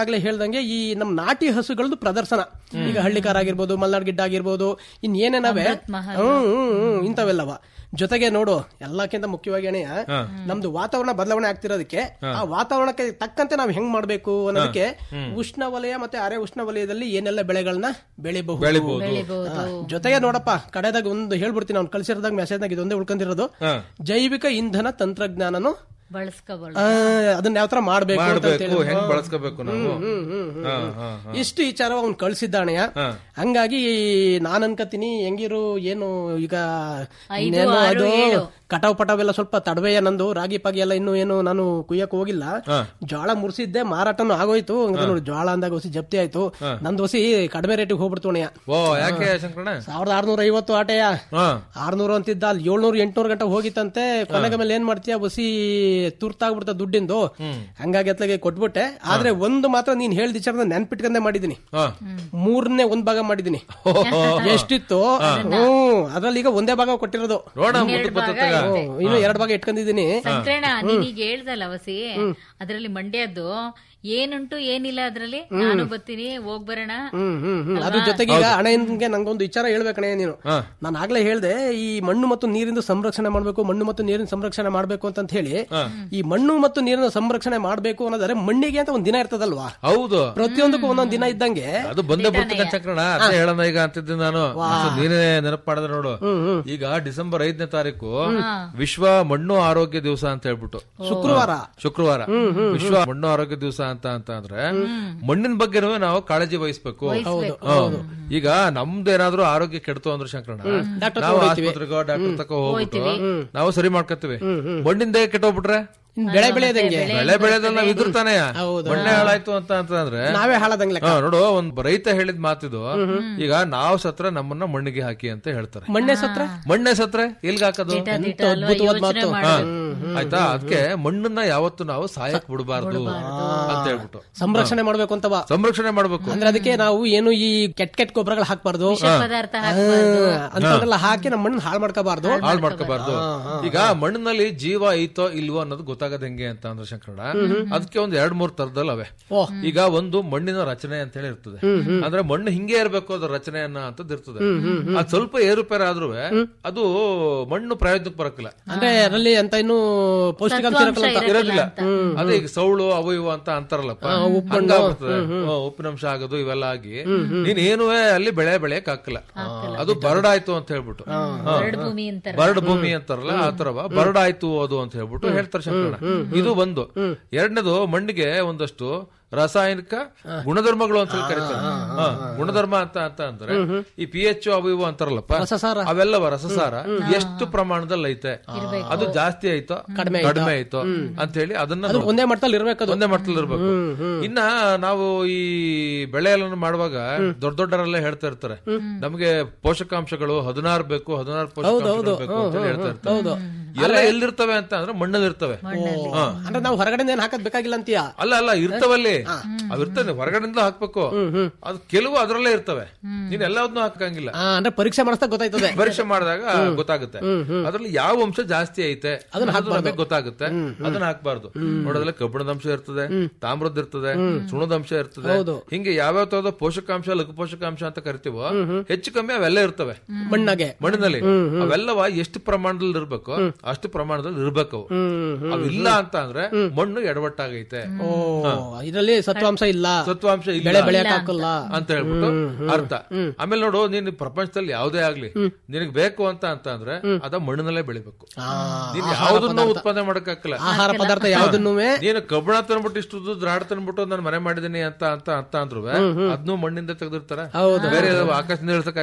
ಆಗ್ಲೇ ಹೇಳ್ದಂಗೆ ಈ ನಮ್ ನಾಟಿ ಹಸುಗಳದ್ದು ಪ್ರದರ್ಶನ ಈಗ ಹಳ್ಳಿಕಾರ ಆಗಿರ್ಬೋದು ಮಲ್ನಾಡ್ ಗಿಡ್ಡ ಆಗಿರ್ಬೋದು ಇನ್ ಏನೇನವೆ ಹ್ಮ್ ಹ್ಮ್ ಹ್ಮ್ ಇಂಥವೆಲ್ಲವ ಜೊತೆಗೆ ನೋಡು ಎಲ್ಲಕ್ಕಿಂತ ಮುಖ್ಯವಾಗಿ ಅಣೆಯ ನಮ್ದು ವಾತಾವರಣ ಬದಲಾವಣೆ ಆಗ್ತಿರೋದಕ್ಕೆ ಆ ವಾತಾವರಣಕ್ಕೆ ತಕ್ಕಂತೆ ನಾವು ಹೆಂಗ್ ಮಾಡ್ಬೇಕು ಅನ್ನೋದಕ್ಕೆ ಉಷ್ಣವಲಯ ಮತ್ತೆ ಅರೆ ಉಷ್ಣವಲಯದಲ್ಲಿ ಏನೆಲ್ಲ ಬೆಳೆಗಳನ್ನ ಬೆಳಿಬಹುದು ಬೆಳಿಬಹುದು ಜೊತೆಗೆ ನೋಡಪ್ಪ ಕಡೆದಾಗ ಒಂದು ಹೇಳ್ಬಿಡ್ತೀನಿ ಅವ್ನು ಕಳ್ಸಿರೋದಾಗ ಮೆಸೇಜ್ನಾಗ ಇದೊಂದೇ ಉಳ್ಕೊಂಡಿರೋದು ಜೈವಿಕ ಇಂಧನ ತಂತ್ರಜ್ಞಾನನು ಬಳಸ್ಕೋಬಾರ್ದು ಆ, ಅದನ್ನ ಯಾವ ತರ ಮಾಡ್ಬೇಕು ಅಂತ ಮಾಡ್ಬೇಕು ಹೇಳಿ. ಹೆಂಗ್ ಬಳಸ್ಕೋಬೇಕು ನಾವು ಹಾ, ಹಾ, ಹಾ. ಇಷ್ಟು ವಿಚಾರ ಅವ್ನು ಕಳ್ಸಿದ್ದಾಣೆಯ ಹಂಗಾಗಿ ನಾನ್ ಅನ್ಕತೀನಿ ಹೆಂಗಿರು ಏನು ಈಗ ಇನ್ನೇನು ಅದು ಕಟಾವ್ ಪಟಾವ್ ಎಲ್ಲ ಸ್ವಲ್ಪ ತಡವೆಯ ನಂದು ರಾಗಿ ಪಾಗಿ ಎಲ್ಲ ಇನ್ನು ಏನು ನಾನು ಕುಯ್ಯಕ್ ಹೋಗಿಲ್ಲ ಜೋಳ ಮುರ್ಸಿದ್ದೆ ಮಾರಾಟನು ಆಗೋಯ್ತು ಹಂಗಾದ್ರೆ ನೋಡಿ ಜೋಳ ಅಂದಾಗ ಹೊಸಿ ಜಪ್ತಿ ಆಯ್ತು ನಂದು ಹೊಸಿ ಕಡಿಮೆ ರೇಟಿಗೆ ಹೋಗ್ಬಿಡ್ತು ಅಣ್ಣಯ್ಯ ಓ ಯಾಕೆ ಶಂಕರಣ್ಣ ಸಾವಿರದ ಆರ್ನೂರ ಐವತ್ತು ಆಟೆಯ ಹಾ ಆರ್ನೂರು ಅಂತಿದ್ದ ಅಲ್ಲಿ ಏಳ್ನೂರು ಎಂಟ್ನೂರು ಗಂಟೆ ಹೋಗಿತ್ತಂತೆ ಕೊನೆಗೆ ಮೇಲೆ ಏನ್ ಮಾಡ್ತೀಯ ಬಸಿ ತುರ್ತಾಗ್ಬಿಡ್ತ ದುಡ್ಡಿಂದು ಹಂಗಾಗಿ ಅತ್ಲಾಗೆ ಕೊಟ್ಬಿಟ್ಟೆ ಆದ್ರೆ ಒಂದು ಮಾತ್ರ ನೀನ್ ಹೇಳ್ದ ವಿಚಾರದ ನೆನ್ಪಿಟ್ಕೊಂಡೆ ಮಾಡಿದೀನಿ ಹಾ ಮೂರನೇ ಒಂದ್ ಭಾಗ ಮಾಡಿದೀನಿ ಎಷ್ಟಿತ್ತು ಹ್ಮ್ ಅದ್ರಲ್ಲಿ ಈಗ ಒಂದೇ ಭಾಗ ಕೊಟ್ಟಿರೋದು ನೋಡ ಮುಂದಕ್ಕೆ ಬರ್ತದೆ ಹ್ಮ್, ಇನ್ನು ಎರಡ್ ಭಾಗ ಇಟ್ಕೊಂಡಿದೀನಿ ಸಂಕ್ರಣ ನೀನೀಗ ಹೇಳ್ದಲ್ಲ ವಸಿ ಅದ್ರಲ್ಲಿ ಮಂಡ್ಯದ್ದು ಏನುಂಟು ಏನಿಲ್ಲ ಅದ್ರಲ್ಲಿ ನಾನು ಬರ್ತೀನಿ ಹೋಗ್ ಬರೋಣ ಹ್ಮ್ ಹ್ಮ್ ಹ್ಮ್ ಅದ್ರ ಜೊತೆಗೆ ಈಗ ಹಣೆಗೆ ನಂಗೊಂದು ವಿಚಾರ ಹೇಳ್ಬೇಕಣೆ ನೀನು ನಾನು ಆಗ್ಲೇ ಹೇಳ್ದೆ ಈ ಮಣ್ಣು ಮತ್ತು ನೀರಿನ ಸಂರಕ್ಷಣೆ ಮಾಡ್ಬೇಕು ಮಣ್ಣು ಮತ್ತು ನೀರಿನ ಸಂರಕ್ಷಣೆ ಮಾಡ್ಬೇಕು ಅಂತ ಹೇಳಿ ಈ ಮಣ್ಣು ಮತ್ತು ನೀರಿನ ಸಂರಕ್ಷಣೆ ಮಾಡ್ಬೇಕು ಅನ್ನೋದಾದ್ರೆ ಮಣ್ಣಿಗೆ ಅಂತ ಒಂದ್ ದಿನ ಇರ್ತದಲ್ವಾ ಹೌದು ಪ್ರತಿಯೊಂದಕ್ಕೂ ಒಂದೊಂದ್ ದಿನ ಇದ್ದಂಗೆ ಅದು ಬಂದೇ ಬಿಡ್ತಕ್ಕ ಚಕ್ರಣ ಅದೇ ಹೇಳೋಣ ಈಗ ಅಂತಿದ್ದೆ ನಾನು ಅಷ್ಟು ನೀನೇ ನೆನಪು ಮಾಡಿದ್ರೆ ನೋಡು ಈಗ ಡಿಸೆಂಬರ್ ಐದನೇ ತಾರೀಕು ವಿಶ್ವ ಮಣ್ಣು ಆರೋಗ್ಯ ದಿವಸ ಅಂತ ಹೇಳ್ಬಿಟ್ಟು ಶುಕ್ರವಾರ ಶುಕ್ರವಾರ ವಿಶ್ವ ಮಣ್ಣು ಆರೋಗ್ಯ ದಿವಸ ಅಂತ ಅಂತ ಅಂದ್ರೆ ಮಣ್ಣಿನ ಬಗ್ಗೆನೂ ನಾವು ಕಾಳಜಿ ವಹಿಸ್ಬೇಕು ಹೌದು. ಈಗ ನಮ್ದೇನಾದ್ರೂ ಆರೋಗ್ಯ ಕೆಡ್ತು ಅಂದ್ರೆ ಶಂಕರಣ ನಾವು ಆಸ್ಪತ್ರೆಗೋ ಡಾಕ್ಟರ್ ತಕ ಹೋಗ್ಬಿಟ್ಟು ನಾವು ಸರಿ ಮಾಡ್ಕೊತೀವಿ ಮಣ್ಣಿಂದ ಕೆಟ್ಟೋಗ್ಬಿಟ್ರೆ ಇನ್ ಬೆಳೆ ಬೆಳೆಯೋದಂಗೆ ಬೆಳೆ ಬೆಳೆದಲ್ಲಿ ನಾವ್ ಇದ್ರತಾನೆ ಮಣ್ಣೆ ಹಾಳಾಯ್ತು ಅಂತ ಅಂತಂದ್ರೆ ನಾವೇ ಹಾಳದಂಗ್ ಲೆಕ್ಕ ಹಾ, ನೋಡು ಒಂದ್ ರೈತ ಹೇಳಿದ ಮಾತಿದು ಈಗ ನಾವ್ ಸತ್ರ ನಮ್ಮನ್ನ ಮಣ್ಣಿಗೆ ಹಾಕಿ ಅಂತ ಹೇಳ್ತಾರೆ ಮಣ್ಣೆ ಸತ್ರ ಮಣ್ಣೆ ಸತ್ರೆ ಎಲ್ಗ ಹಾಕೋದು ಅದ್ಭುತವಾದ ಮಾತು ಹಾ. ಆಯ್ತಾ ಅದಕ್ಕೆ ಮಣ್ಣನ್ನ ಯಾವತ್ತು ನಾವು ಸಾಯಕ್ ಬಿಡಬಾರ್ದು ಅಂತ ಹೇಳ್ಬಿಟ್ಟು ಸಂರಕ್ಷಣೆ ಮಾಡ್ಬೇಕು ಅಂತವ ಸಂರಕ್ಷಣೆ ಮಾಡ್ಬೇಕು ಅಂದ್ರೆ ಅದಕ್ಕೆ ನಾವು ಏನು ಈ ಕೆಟ್ಟ ಕೆಟ್ಟ ಗೊಬ್ಬರಗಳು ಹಾಕ್ಬಾರ್ದು ಪದಾರ್ಥ ಅಂತವೆಲ್ಲ ಹಾಕಿ ನಮ್ಮ ಮಣ್ಣು ಹಾಳು ಮಾಡ್ಕೋಬಾರ್ದು ಹಾಳು ಮಾಡ್ಕೋಬಾರ್ದು ಈಗ ಮಣ್ಣಿನಲ್ಲಿ ಜೀವ ಐತೋ ಇಲ್ವೋ ಅನ್ನೋದು ಗೊತ್ತಾಗದ ಹೆಂಗೆ ಅಂತ ಅಂದ್ರೆ ಶಂಕರಣ ಅದಕ್ಕೆ ಒಂದ್ ಎರಡ್ ಮೂರ್ ತರದಲ್ಲಿ ಅವೆ ಈಗ ಒಂದು ಮಣ್ಣಿನ ರಚನೆ ಅಂತ ಹೇಳಿ ಇರ್ತದೆ ಅಂದ್ರೆ ಮಣ್ಣು ಹಿಂಗೆ ಇರ್ಬೇಕು ಅದ್ರ ರಚನೆ ಅನ್ನೋ ಅಂತದ್ ಇರ್ತದೆ ಅದ್ ಸ್ವಲ್ಪ ಏರುಪೇರು ಆದ್ರೂ ಅದು ಮಣ್ಣು ಪ್ರಯೋಜನಕ್ಕೆ ಬರಕಿಲ್ಲ ಅಂದ್ರೆ ಅದರಲ್ಲಿ ಅಂತ ಇನ್ನು ಪೌಷ್ಟಿಕಾಂಶ ಇರಕ್ಕಲ್ಲ ಅಂತ. ಇರೋದಿಲ್ಲ ಅದೇ ಈಗ ಸೌಳು ಅವು ಇವು ಅಂತ ಅಂತಾರಲ್ಲಪ್ಪ ಹಂಗಾಗ್ಬಿಡ್ತದೆ. ಹ್ಮ್, ಉಪ್ಪಿನಂಶ ಆಗೋದು ಇವೆಲ್ಲ ಆಗಿ ನೀನ್ ಏನೂ ಅಲ್ಲಿ ಬೆಳೆ ಬೆಳೆಯಕ್ ಹಾಕಲ್ಲ ಅದು ಬರಡಾಯ್ತು ಅಂತ ಹೇಳ್ಬಿಟ್ಟು ಬರಡು ಭೂಮಿ ಅಂತಾರ ಬರಡ್ ಭೂಮಿ ಅಂತಾರಲ್ಲ ಆ ತರವ ಬರಡಾಯ್ತು ಅದು ಅಂತ ಹೇಳ್ಬಿಟ್ಟು ಹೇಳ್ತಾರೆ ಶಂಕರಣ್ಣ ಇದು ಒಂದು ಎರಡನೇದು ಮಣ್ಣಿಗೆ ಒಂದಷ್ಟು ರಾಸಾಯನಿಕ ಗುಣಧರ್ಮಗಳು ಅಂತ ಹೇಳಿ ಕರೀತಾರೆ ಹಾ, ಗುಣಧರ್ಮ ಅಂತ ಅಂತ ಅಂದ್ರೆ ಈ ಪಿ ಎಚ್ ಅವು ಇವು ಅಂತಾರಲ್ಲಪ್ಪ ರಸಸಾರ. ಅವೆಲ್ಲವ ರಸಸಾರ ಎಷ್ಟು ಪ್ರಮಾಣದಲ್ಲಿ ಐತೆ ಅದು ಜಾಸ್ತಿ ಆಯ್ತೋ ಕಡಿಮೆ ಆಯ್ತೋ ಅಂತ ಹೇಳಿ ಅದನ್ನ ಅದು ಒಂದೇ ಮಟ್ಟದಲ್ಲಿ ಇರ್ಬೇಕದು ಒಂದೇ ಮಟ್ಟದಲ್ಲಿ ಇರ್ಬೇಕು ಇನ್ನ ನಾವು ಈ ಬೆಳೆ ಎಲ್ಲ ಮಾಡುವಾಗ ದೊಡ್ಡ ದೊಡ್ಡರೆಲ್ಲ ಹೇಳ್ತಾ ಇರ್ತಾರೆ ನಮಗೆ ಪೋಷಕಾಂಶಗಳು ಹದಿನಾರು ಬೇಕು ಹದಿನಾರು ಪೋಷಕಾಂಶಗಳು ಬೇಕು ಅಂತ ಹೇಳಿ ಹೇಳ್ತಾ ಇರ್ತಾರೆ ಎಲ್ಲ ಎಲ್ಲಿರ್ತವೆ ಅಂತ ಅಂದ್ರೆ ಮಣ್ಣಲ್ಲಿ ಇರ್ತವೆ ಹಾ. ಅಂದ್ರೆ ನಾವು ಹೊರಗಡೆ ಏನ್ ಹಾಕದ್ ಬೇಕಾಗಿಲ್ಲ ಅಂತೀಯ ಅಲ್ಲ ಅಲ್ಲ ಇರ್ತವಲ್ಲಿ ಅವ್ ಇರ್ತವೆ ಹೊರಗಡೆಯಿಂದ ಹಾಕ್ಬೇಕು ಅದು ಕೆಲವು ಅದ್ರಲ್ಲೇ ಇರ್ತವೆ ನೀನ್ ಎಲ್ಲದನ್ನೂ ಹಾಕಂಗಿಲ್ಲ ಆ, ಅಂದ್ರೆ ಪರೀಕ್ಷೆ ಮಾಡಿಸ್ತಾ ಗೊತ್ತಾಯ್ತದೆ ಪರೀಕ್ಷೆ ಮಾಡಿದಾಗ ಗೊತ್ತಾಗುತ್ತೆ ಅದ್ರಲ್ಲಿ ಯಾವ ಅಂಶ ಜಾಸ್ತಿ ಐತೆ ಅನ್ನೋದು ನಮಗೆ ಗೊತ್ತಾಗುತ್ತೆ ಅದನ್ನ ಹಾಕ್ಬಾರ್ದು ನೋಡೋದ್ರಲ್ಲಿ ಕಬ್ಬಿಣದ ಅಂಶ ಇರ್ತದೆ ತಾಮ್ರದ ಇರ್ತದೆ ಸುಣ್ಣದ ಅಂಶ ಇರ್ತದೆ ಹಿಂಗೆ ಯಾವ್ಯಾವ ತರದ ಪೋಷಕಾಂಶ ಲಘು ಪೋಷಕಾಂಶ ಅಂತ ಕರಿತೀವೋ ಹೆಚ್ಚು ಕಮ್ಮಿ ಅವೆಲ್ಲ ಇರ್ತವೆ ಮಣ್ಣಾಗೆ ಮಣ್ಣಿನಲ್ಲಿ ಅವೆಲ್ಲವ ಎಷ್ಟು ಪ್ರಮಾಣದಲ್ಲಿ ಇರ್ಬೇಕು ಅಷ್ಟು ಪ್ರಮಾಣದಲ್ಲಿ ಇರ್ಬೇಕು ಅವು ಅವಿಲ್ಲ ಅಂತ ಅಂದ್ರೆ ಮಣ್ಣು ಎಡವಟ್ಟಾಗೈತೆ ಓ ಇದರಲ್ಲಿ ಸತ್ವಾಂಶ ಇಲ್ಲ ಸತ್ವಾಂಶ ಇಲ್ಲ ಬೆಳೆ ಬೆಳೆಯಕ್ ಹಾಕಲ್ಲ ಅಂತ ಹೇಳ್ಬಿಟ್ಟು ಅರ್ಥ ಆಮೇಲೆ ನೋಡು ನೀನ್ ಪ್ರಪಂಚದಲ್ಲಿ ಯಾವ್ದೇ ಆಗ್ಲಿ ನಿನಗ್ ಬೇಕು ಅಂತ ಅಂತ ಅಂದ್ರೆ ಅದ ಮಣ್ಣಿನಲ್ಲೇ ಬೆಳಿಬೇಕು ನೀನ್ ಯಾವ್ದನ್ನ ಉತ್ಪಾದನೆ ಮಾಡಕ್ಕಾಗಲ್ಲ ಆಹಾರ ಪದಾರ್ಥ ಯಾವ್ದನ್ನು ನೀನು ಕಬ್ಬಣ ತಂದ್ಬಿಟ್ಟು ಇಷ್ಟು ಉದ್ದ ದ್ರಾಡ್ ತಂದ್ಬಿಟ್ಟು ನಾನು ಮನೆ ಮಾಡಿದೀನಿ ಅಂತ ಅಂತ ಅಂತ ಅಂದ್ರು ಅದ್ನು ಮಣ್ಣಿಂದ ತೆಗೆದಿರ್ತಾರ ಬೇರೆ ಯಾವ್ದೋ ಆಕಾಶದಿಂದ ಇಳ್ಸಕ್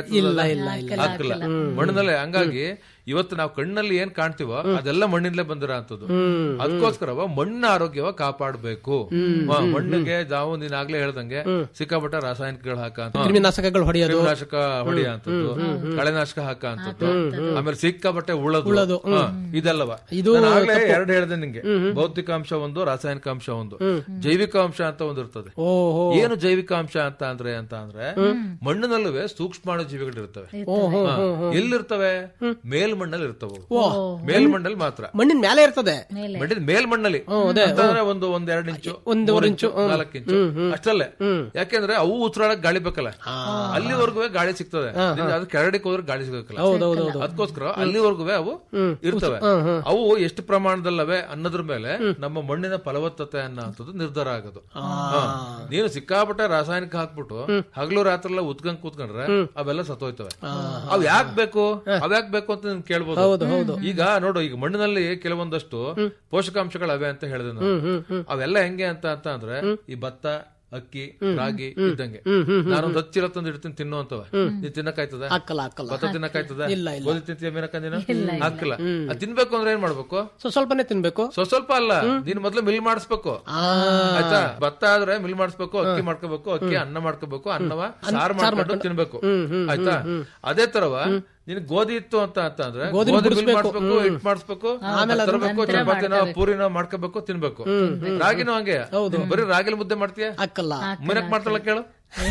ಹಾಕಿಲ್ಲ ಮಣ್ಣಿನಲ್ಲೇ ಹಂಗಾಗಿ ಇವತ್ತು ನಾವು ಕಣ್ಣಲ್ಲಿ ಏನ್ ಕಾಣ್ತೀವೋ ಅದೆಲ್ಲ ಮಣ್ಣಿಂದಲೇ ಬಂದಿರೋ ಅಂತದ್ದು ಅದಕ್ಕೋಸ್ಕರವ ಮಣ್ಣಿನ ಆರೋಗ್ಯವ ಕಾಪಾಡಬೇಕು ಮಣ್ಣಿಗೆ ನಾವು ನೀನ್ ಆಗ್ಲೇ ಹೇಳ್ದಂಗೆ ಸಿಕ್ಕಾಪಟ್ಟ ರಾಸಾಯನಿಕಗಳು ಹಾಕ ಅಂತ ಕ್ರಿಮಿನಾಶಕಗಳು ಹೊಡೆಯೋದು ಕ್ರಿಮಿನಾಶಕ ಹೊಡಿಯ ಅಂತದ್ದು ಕಳೆನಾಶಕ ಹಾಕ ಅಂತದ್ದು ಆಮೇಲೆ ಸಿಕ್ಕಾಪಟ್ಟೆ ಉಳದು ಹಾ, ಇದೆಲ್ಲವ ಇದು ನಾನು ಆಗ್ಲೇ ಎರಡು ಹೇಳ್ದೆ ನಿಂಗೆ ಭೌತಿಕ ಅಂಶ ಒಂದು ರಾಸಾಯನಿಕ ಅಂಶ ಒಂದು ಜೈವಿಕ ಅಂಶ ಅಂತ ಒಂದು ಇರ್ತದೆ ಓಹೋ ಏನು ಜೈವಿಕ ಅಂಶ ಅಂತ ಅಂದ್ರೆ ಅಂತ ಅಂದ್ರೆ ಮಣ್ಣಿನಲ್ಲೂ ಸೂಕ್ಷ್ಮಾಣು ಜೀವಿಗಳು ಇರ್ತವೆ ಹಾ. ಎಲ್ಲಿರ್ತವೆ ಮೇಲ್ಮೈ ಮೇಲ್ಮಣ್ಣಲ್ಲಿ ಇರ್ತವೆ ಅವು. ಮೇಲ್ಮಣ್ಣಲ್ಲಿ ಮಾತ್ರ ಮಣ್ಣಿನ ಮೇಲೆ ಇರ್ತದೆ ಮಣ್ಣಿನ ಮೇಲ್ಮಣ್ಣಲ್ಲಿ ಅಂತಂದ್ರೆ ಒಂದು ಒಂದ್ ಎರಡ್ ಇಂಚು ಒಂದೂವರೆ ಮೂರ್ ಇಂಚು, ಹ್ಮ್. ನಾಲ್ಕು ಇಂಚು ಅಷ್ಟಲ್ಲೇ ಯಾಕೆಂದ್ರೆ ಅವು ಉಸಿರಾಡಕ್ ಗಾಳಿ ಬೇಕಲ್ಲ ಅಲ್ಲಿವರೆಗೂ ಗಾಳಿ ಸಿಗ್ತದೆ ನಿಮ್ಗೆ ಅದು ಕೆಳಗಡೆಗೆ ಹೋದ್ರೆ ಗಾಳಿ ಸಿಗಬೇಕಲ್ಲ ಅದಕ್ಕೋಸ್ಕರ ಅಲ್ಲಿವರೆಗೂ ಅವು ಇರ್ತವೆ ಅವು ಎಷ್ಟು ಪ್ರಮಾಣದಲ್ಲವೆ ಅನ್ನೋದ್ರ ಮೇಲೆ ನಮ್ಮ ಮಣ್ಣಿನ ಫಲವತ್ತತೆ ಅನ್ನೋಂಥದ್ದು ನಿರ್ಧಾರ ಆಗೋದು ಹಾ. ನೀನು ಸಿಕ್ಕಾಪಟ್ಟೆ ರಾಸಾಯನಿಕ ಹಾಕ್ಬಿಟ್ಟು ಹಗಲು ರಾತ್ರಿ ಎಲ್ಲ ಉತ್ಕೊಂಡ್ ಕೂತ್ಕೊಂಡ್ರೆ ಅವೆಲ್ಲ ಸತ್ತೋಯ್ತವೆ ಅವ್ ಯಾಕ್ ಬೇಕು ಅವ್ ಯಾಕ್ ಬೇಕು ಅಂತ ನೀನ್ ಕೇಳ್ಬೋದು ಈಗ ನೋಡು ಈಗ ಮಣ್ಣಿನಲ್ಲಿ ಕೆಲವೊಂದಷ್ಟು ಪೋಷಕಾಂಶಗಳು ಅವೆ ಅಂತ ಹೇಳಿದೆ ನಾನು ಅವೆಲ್ಲ ಹೆಂಗೆ ಅಂತ ಅಂತ ಅಂದ್ರೆ ಈ ಭತ್ತ ಅಕ್ಕಿ ರಾಗಿ ಇದ್ದಂಗೆ ನಾನೊಂದು ಹತ್ತು ಚೀಲ ತಂದು ಇಡ್ತೀನಿ ತಿನ್ನುವಂತವ ನೀನ್ ತಿನ್ನಕ್ಕಾಯ್ತದ ಹಾಕಲ್ಲ ಹಾಕಲ್ಲ ಭತ್ತ ತಿನ್ನಕ್ಕಾಯ್ತದ ಇಲ್ಲ, ಇಲ್ಲ. ಗೋಧಿ ತಿಂತೀಯ ಮೀನಕ್ಕ ನೀನು ಹಾಕಿಲ್ಲ ಅದ್ ತಿನ್ಬೇಕು ಅಂದ್ರೆ ಏನ್ ಮಾಡ್ಬೇಕು ಸೊ ಸ್ವಲ್ಪನೇ ತಿನ್ಬೇಕು ಸ್ವ ಸ್ವಲ್ಪ ಅಲ್ಲ ನೀನ್ ಮೊದ್ಲು ಮಿಲ್ ಮಾಡಿಸ್ಬೇಕು ಆಯ್ತಾ ಭತ್ತ ಆದ್ರೆ ಮಿಲ್ ಮಾಡಿಸ್ಬೇಕು ಅಕ್ಕಿ ಮಾಡ್ಕೋಬೇಕು ಅಕ್ಕಿ ಅನ್ನ ಮಾಡ್ಕೋಬೇಕು ಅನ್ನವ ಸಾರು ಮಾಡ್ಕೊಂಡು ತಿನ್ಬೇಕು ಆಯ್ತಾ ಅದೇ ತರವ ನಿನ್ ಗೋಧಿ ಇತ್ತು ಅಂತ ಅಂತ ಅಂದ್ರೆ ಗೋಧಿ ಮಿಲ್ ಮಾಡಿಸ್ಬೇಕು ಹಿಟ್ ಮಾಡಿಸ್ಬೇಕು ತರಬೇಕು ಚಪಾತಿನ ಪೂರಿನ ಮಾಡ್ಕೋಬೇಕು ತಿನ್ಬೇಕು ರಾಗಿನೂ ಹಂಗೆ ನೀನ್ ಬರೀ ರಾಗಿಲ್ ಮುದ್ದೆ ಮಾಡ್ತೀಯ ಹಾಕಲ್ಲ ಮೀನಕ್ ಮಾಡ್ತಾಳ ಕೇಳು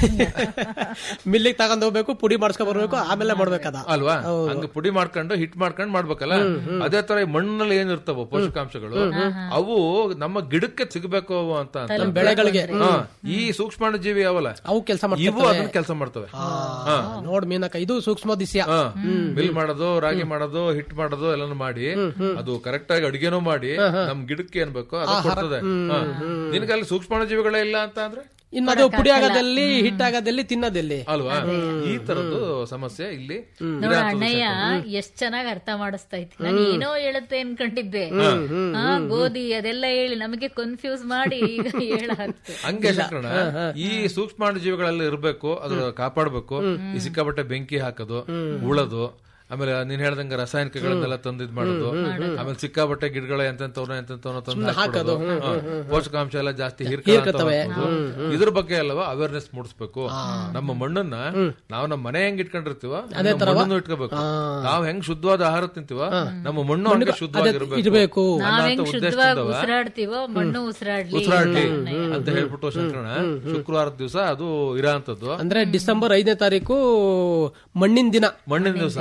ಮಿಲ್ಲಿಗೆ ತಗೊಂಡ್ ಹೋಗ್ಬೇಕು ಪುಡಿ ಮಾಡಿಸ್ಕೊ ಬರ್ಬೇಕು ಆಮೇಲೆ ಮಾಡ್ಬೇಕದ ಅಲ್ವಾ ಹಂಗ ಪುಡಿ ಮಾಡ್ಕೊಂಡು ಹಿಟ್ ಮಾಡ್ಕೊಂಡು ಮಾಡ್ಬೇಕಲ್ಲ ಅದೇ ತರ ಈ ಮಣ್ಣಲ್ಲಿ ಏನಿರ್ತಾವ ಪೋಷಕಾಂಶಗಳು ಅವು ನಮ್ಮ ಗಿಡಕ್ಕೆ ಸಿಗಬೇಕು ಅವು ಅಂತ ಅಂತ. ಬೆಳೆಗಳಿಗೆ ಹಾ, ಈ ಸೂಕ್ಷ್ಮಾಣು ಜೀವಿ ಅವಲ್ಲ ಅವು ಕೆಲಸ ಇವು ಅದನ್ನ ಕೆಲಸ ಮಾಡ್ತವೆ ಹಾ. ನೋಡ್ ಮೀನಕ್ಕ ಇದು ಸೂಕ್ಷ್ಮ ದಿಸ್ಯ ಹಾ. ಮಿಲ್ ಮಾಡೋದು ರಾಗಿ ಮಾಡೋದು ಹಿಟ್ ಮಾಡೋದು ಎಲ್ಲಾನು ಮಾಡಿ ಅದು ಕರೆಕ್ಟ್ ಆಗಿ ಅಡಿಗೆನೂ ಮಾಡಿ ನಮ್ ಗಿಡಕ್ಕೆ ಏನ್ ಬೇಕೋ ಅದು ಕೊಡ್ತದೆ ಹಾ. ನಿನ್ಗೆ ಅಲ್ಲಿ ಸೂಕ್ಷ್ಮಾಣು ಜೀವಿಗಳೇ ಇಲ್ಲ ಅಂತ ಅಂದ್ರೆ ಇನ್ನು ಅದು ಪುಡಿ ಆಗೋದಲ್ಲಿ ಹಿಟ್ ಆಗೋದಲ್ಲಿ ತಿನ್ನೋದಲ್ಲಿ ಅಲ್ವಾ ಈ ತರದ್ದು ಸಮಸ್ಯೆ ಇಲ್ಲಿ ನೋಡ ಅಣ್ಣಯ್ಯ ಎಷ್ಟ್ ಚೆನ್ನಾಗಿ ಅರ್ಥ ಮಾಡಿಸ್ತಾ ಇತ್ತು ನಾನು ಏನೋ ಹೇಳುತ್ತೆ ಅನ್ಕೊಂಡಿದ್ದೆ ಹಾ ಗೋಧಿ ಅದೆಲ್ಲ ಹೇಳಿ ನಮಗೆ ಕನ್ಫ್ಯೂಸ್ ಮಾಡಿ ಈಗ ಹೇಳ ಹಂಗೆ ಶಂಕರಣ ಈ ಸೂಕ್ಷ್ಮಾಣು ಜೀವಿಗಳಲ್ಲಿ ಇರ್ಬೇಕು ಅದ್ರ ಕಾಪಾಡ್ಬೇಕು ಈ ಸಿಕ್ಕಾಪಟ್ಟೆ ಬೆಂಕಿ ಹಾಕೋದು ಉಳೋದು ಆಮೇಲೆ ನೀನ್ ಹೇಳ್ದಂಗ ರಾಸಾಯನಿಕಗಳನ್ನೆಲ್ಲ ತಂದು ಇದ್ ಮಾಡೋದು ಆಮೇಲೆ ಸಿಕ್ಕಾಪಟ್ಟೆ ಗಿಡಗಳ ಎಂತೆಂತವ್ನ ಎಂತೆಂತವ್ನ ತಂದು ಹಾಕೋದು ಹಾ. ಪೋಷಕಾಂಶ ಎಲ್ಲ ಜಾಸ್ತಿ ಹೀರ್ಕೊಳ್ಳೋ ಇದ್ರ ಬಗ್ಗೆ ಅಲ್ಲವ ಅವೇರ್ನೆಸ್ ಮೂಡಿಸ್ಬೇಕು ನಮ್ಮ ಮಣ್ಣನ್ನ ನಾವು ನಮ್ಮ ಮನೆ ಹೆಂಗ್ ಇಟ್ಕೊಂಡಿರ್ತೀವ ನಮ್ಮ ಮಣ್ಣನ್ನು ಇಟ್ಕೋಬೇಕು ನಾವ್ ಹೆಂಗ್ ಶುದ್ಧವಾದ ಆಹಾರ ತಿಂತೀವ ನಮ್ಮ ಮಣ್ಣು ಹಂಗೆ ಶುದ್ಧವಾಗಿರ್ಬೇಕು ಇರ್ಬೇಕು ನಾವ್ ಅನ್ನೋ ಹೆಂಗ್ ಶುದ್ಧವಾಗಿ ಉದ್ದೇಶದಿಂದ ಉಸಿರಾಡ್ತೀವೋ ಮಣ್ಣು ಉಸಿರಾಡ್ಲಿ ಉಸಿರಾಡ್ಲಿ ಅಂತ ಹೇಳ್ಬಿಟ್ಟು ಶಂಕರಣ ಶುಕ್ರವಾರದ ದಿವಸ ಅದು ಇರೋ ಅಂತದ್ದು ಅಂದ್ರೆ ಡಿಸೆಂಬರ್ ಐದನೇ ತಾರೀಕು ಮಣ್ಣಿನ ದಿನ ಮಣ್ಣಿನ ದಿವಸ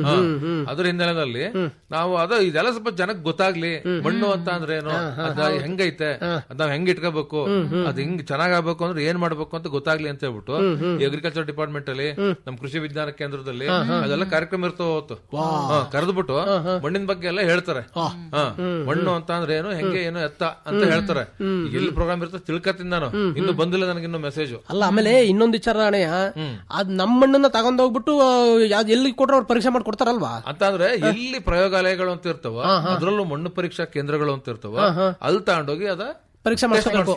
ಅದ್ರ ಹಿನ್ನೆಲೆಯಲ್ಲಿ ನಾವು ಅದ ಇದೆಲ್ಲ ಸ್ವಲ್ಪ ಜನಕ್ಕೆ ಗೊತ್ತಾಗ್ಲಿ ಮಣ್ಣು ಅಂತ ಅಂದ್ರೆ ಏನು ಅದ ಹೆಂಗೈತೆ ಅದ್ ನಾವ್ ಹೆಂಗ್ ಇಟ್ಕೋಬೇಕು ಅದ್ ಹೆಂಗ್ ಚೆನ್ನಾಗ್ ಆಗ್ಬೇಕು ಅಂದ್ರೆ ಏನ್ ಮಾಡ್ಬೇಕು ಅಂತ ಗೊತ್ತಾಗ್ಲಿ ಅಂತ ಹೇಳ್ಬಿಟ್ಟು ಅಗ್ರಿಕಲ್ಚರ್ ಡಿಪಾರ್ಟ್ಮೆಂಟ್ ಅಲ್ಲಿ ನಮ್ ಕೃಷಿ ವಿಜ್ಞಾನ ಕೇಂದ್ರದಲ್ಲಿ ಅದೆಲ್ಲ ಕಾರ್ಯಕ್ರಮ ಇರ್ತಾವ ಅವತ್ತು ಕರೆದ್ಬಿಟ್ಟು ಮಣ್ಣಿನ ಬಗ್ಗೆ ಎಲ್ಲ ಹೇಳ್ತಾರೆ ಹಾ, ಮಣ್ಣು ಅಂತ ಅಂದ್ರೆ ಏನು ಹೆಂಗೆ ಏನು ಎತ್ತ ಅಂತ ಹೇಳ್ತಾರೆ ಈಗ ಎಲ್ಲಿ ಪ್ರೋಗ್ರಾಮ್ ಇರ್ತದೆ ತಿಳ್ಕತೀನಿ ನಾನು ಇನ್ನು ಬಂದಿಲ್ಲ ನನಗಿನ್ನು ಮೆಸೇಜ್ ಅಲ್ಲ ಆಮೇಲೆ ಇನ್ನೊಂದು ವಿಚಾರ ಅಣ್ಣಯ್ಯ ಅದ್ ನಮ್ಮ ಮಣ್ಣನ್ನ ತಗೊಂಡೋಗ್ಬಿಟ್ಟು ಆ, ಯಾವ್ದ್ ಎಲ್ಲಿ ಕೊಟ್ರೆ ಅವ್ರು ಪರೀಕ್ಷೆ ಮಾಡಿ ಕೊಡ್ತಾರಲ್ವಾ ಅಂತ ಅಂದ್ರೆ ಎಲ್ಲಿ ಪ್ರಯೋಗಾಲಯಗಳು ಅಂತ ಇರ್ತಾವ ಅದ್ರಲ್ಲೂ ಮಣ್ಣು ಪರೀಕ್ಷಾ ಕೇಂದ್ರಗಳು ಅಂತ ಇರ್ತಾವ ಅಲ್ಲಿ ತಗೊಂಡೋಗಿ ಅದ ಪರೀಕ್ಷೆ ಮಾಡಿಸ್ಬೇಕು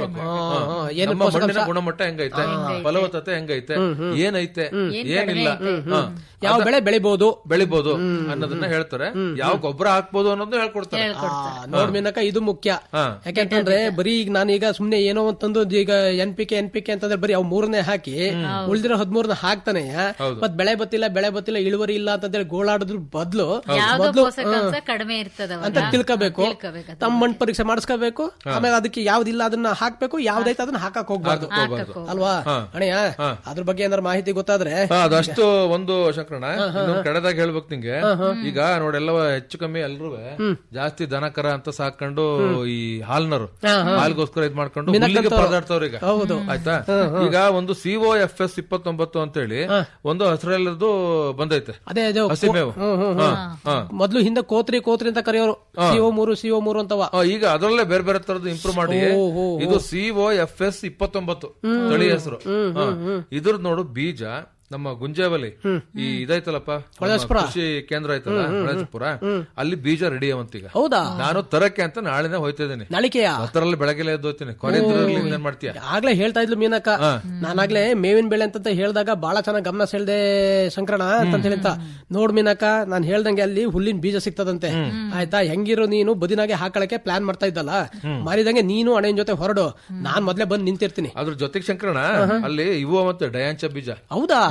ಏನು ನಮ್ಮ ಮಣ್ಣಿನ ಗುಣಮಟ್ಟ ಹೆಂಗೈತೆ ಫಲವತ್ತತೆ ಹೆಂಗೈತೆ ಏನೈತೆ ಏನಿಲ್ಲ ಹಾ. ಯಾವ ಬೆಳೆ ಬೆಳಿಬಹುದು ಬೆಳಿಬೋದು ಅನ್ನೋದನ್ನ ಹೇಳ್ತಾರೆ ಯಾವ ಗೊಬ್ಬರ ಹಾಕ್ಬೋದು ಅನ್ನೋದನ್ನ ಹೇಳ್ಕೊಡ್ತಾರೆ ನೋಡ್ ಮೀನಕ ಇದು ಮುಖ್ಯ ಹಾ. ಯಾಕೆಂತಂದ್ರೆ ಬರೀ ಈಗ ನಾನೀಗ ಸುಮ್ನೆ ಏನೋ ಅಂತಂದು ಈಗ N P K N P K ಅಂತಂದ್ರೆ ಬರೀ ಅವ್ ಮೂರನೇ ಹಾಕಿ ಉಳಿದಿರೋ ಹದಿಮೂರನ್ನ ಹಾಕ್ತಾನೆ ಮತ್ ಬೆಳೆ ಬತ್ತಿಲ್ಲ ಬೆಳೆ ಬತ್ತಿಲ್ಲ ಇಳುವರಿ ಇಲ್ಲ ಅಂತಂದೇಳಿ ಗೋಳಾಡೋದ್ರ ಬದ್ಲು ಯಾವ್ದೋ ಪೋಷಕಾಂಶ ಕಡಿಮೆ ಇರ್ತದವ ಅಂತ ತಿಳ್ಕೋಬೇಕು ತಮ್ಮ ಮಣ್ಣು ಪರೀಕ್ಷೆ ಮಾಡಿಸ್ಕೋಬೇಕು ಆಮೇಲೆ ಅದಕ್ಕೆ ಯಾವ್ದಿಲ್ಲ ಅದನ್ನ ಹಾಕ್ಬೇಕು ಯಾವ್ದೈತೆ ಅದನ್ನ ಹಾಕಕ್ ಹೋಗ್ಬಾರ್ದು ಅಲ್ವಾ ಅಣ್ಣಯ್ಯ ಅದ್ರ ಬಗ್ಗೆ ಏನಾರ ಮಾಹಿತಿ ಗೊತ್ತಾದ್ರೆ ಹಾ, ಅದಷ್ಟು ಒಂದು ಶಂಕರಣ ಇನ್ನೊಂದು ಕಡೆದಾಗ ಹೇಳ್ಬೇಕು ನಿಂಗೆ ಈಗ ನೋಡೆಲ್ಲವ ಹೆಚ್ಚು ಕಮ್ಮಿ ಎಲ್ರೂ ಜಾಸ್ತಿ ದನ ಕರ ಅಂತ ಸಾಕೊಂಡು ಈ ಹಾಲ್ನರು ಹಾಲ್ಗೋಸ್ಕರ ಇದ್ ಮಾಡ್ಕೊಂಡು ಹುಲ್ಲಿಗೆ ಪರದಾಡ್ತವ್ರ ಈಗ ಆಯ್ತಾ ಈಗ ಒಂದು ಸಿಒ ಎಫ್ ಎಸ್ ಇಪ್ಪತ್ತೊಂಬತ್ತು ಅಂತ ಹೇಳಿ ಒಂದು ಹಸಿರೆಲ್ಲದು ಬಂದೈತೆ ಅದೇ ಅದು ಹಸಿಮೇವು ಹಾ, ಹಾ. ಮೊದ್ಲು ಹಿಂದೆ ಕೋತ್ರಿ ಕೋತ್ರಿ ಅಂತ ಕರೆಯೋರು ಸಿಒ ಮೂರು ಸಿಒ ಮೂರು ಅಂತವ ಆ, ಈಗ ಅದರಲ್ಲೇ ಬೇರೆ ಬೇರೆ ತರದ್ದು ಇಂಪ್ರೂವ್ ಮಾಡಿ ಇದು ಸಿಒ ಎಫ್ ಎಸ್ ಇಪ್ಪತ್ತೊಂಬತ್ತು ತಳಿ ಹೆಸರು ಇದ್ರದ್ ನೋಡು ಬೀಜ ನಮ್ಮ ಗುಂಜಾವಲಿ ಈ ಇದೈತಲ್ಲಪ್ಪ ನಮ್ಮ ಕೃಷಿ ಕೇಂದ್ರ ಐತಲ್ಲ ಹೊಳೆಸ್ಪುರ ಅಲ್ಲಿ ಬೀಜ ರೆಡಿ ಅವಂತೀಗ ಹೌದಾ ನಾನು ತರಕ್ಕೆ ಅಂತ ನಾಳೆನೆ ಹೋಯ್ತಾ ಇದ್ದೀನಿ ನಳಿಕೆಯ ಹತ್ತರಲ್ಲಿ ಬೆಳಗ್ಗೆ ಎದ್ದು ಹೋಗ್ತೀನಿ ಕೊನೆದ್ರಲ್ಲಿ ಏನ್ ಮಾಡ್ತೀಯ ಆಗ್ಲೇ ಹೇಳ್ತಾ ಇದ್ಲು ಮೀನಕ್ಕ ನಾನಾಗ್ಲೇ ಮೇವಿನ ಬೆಳೆ ಅಂತ ಹೇಳ್ದಾಗ ಬಹಳ ಚೆನ್ನಾಗಿ ಗಮನ ಸೆಳ್ದೆ ಶಂಕರಣ ಅಂತ ಹೇಳಿಂತ ನೋಡ್ ಮೀನಕ್ಕ ನಾನ್ ಹೇಳ್ದಂಗೆ ಅಲ್ಲಿ ಹುಲ್ಲಿನ ಬೀಜ ಸಿಗ್ತದಂತೆ ಆಯ್ತಾ ಹೆಂಗಿರೋ ನೀನು ಬದಿನಾಗೆ ಹಾಕಳಕ್ಕೆ ಪ್ಲಾನ್ ಮಾಡ್ತಾ ಇದ್ದಲ್ಲ ಮಾರಿದಂಗೆ ನೀನು ಅಣ್ಣನ ಜೊತೆ ಹೊರಡು ನಾನ್ ಮೊದ್ಲೇ ಬಂದ್ ನಿಂತಿರ್ತೀನಿ ಅದ್ರ ಜೊತೆಗೆ ಶಂಕರಣ ಅಲ್ಲಿ ಇವು ಮತ್ತೆ ಡಯಾಂಚ ಬೀಜ ಹೌದಾ ಹಾ,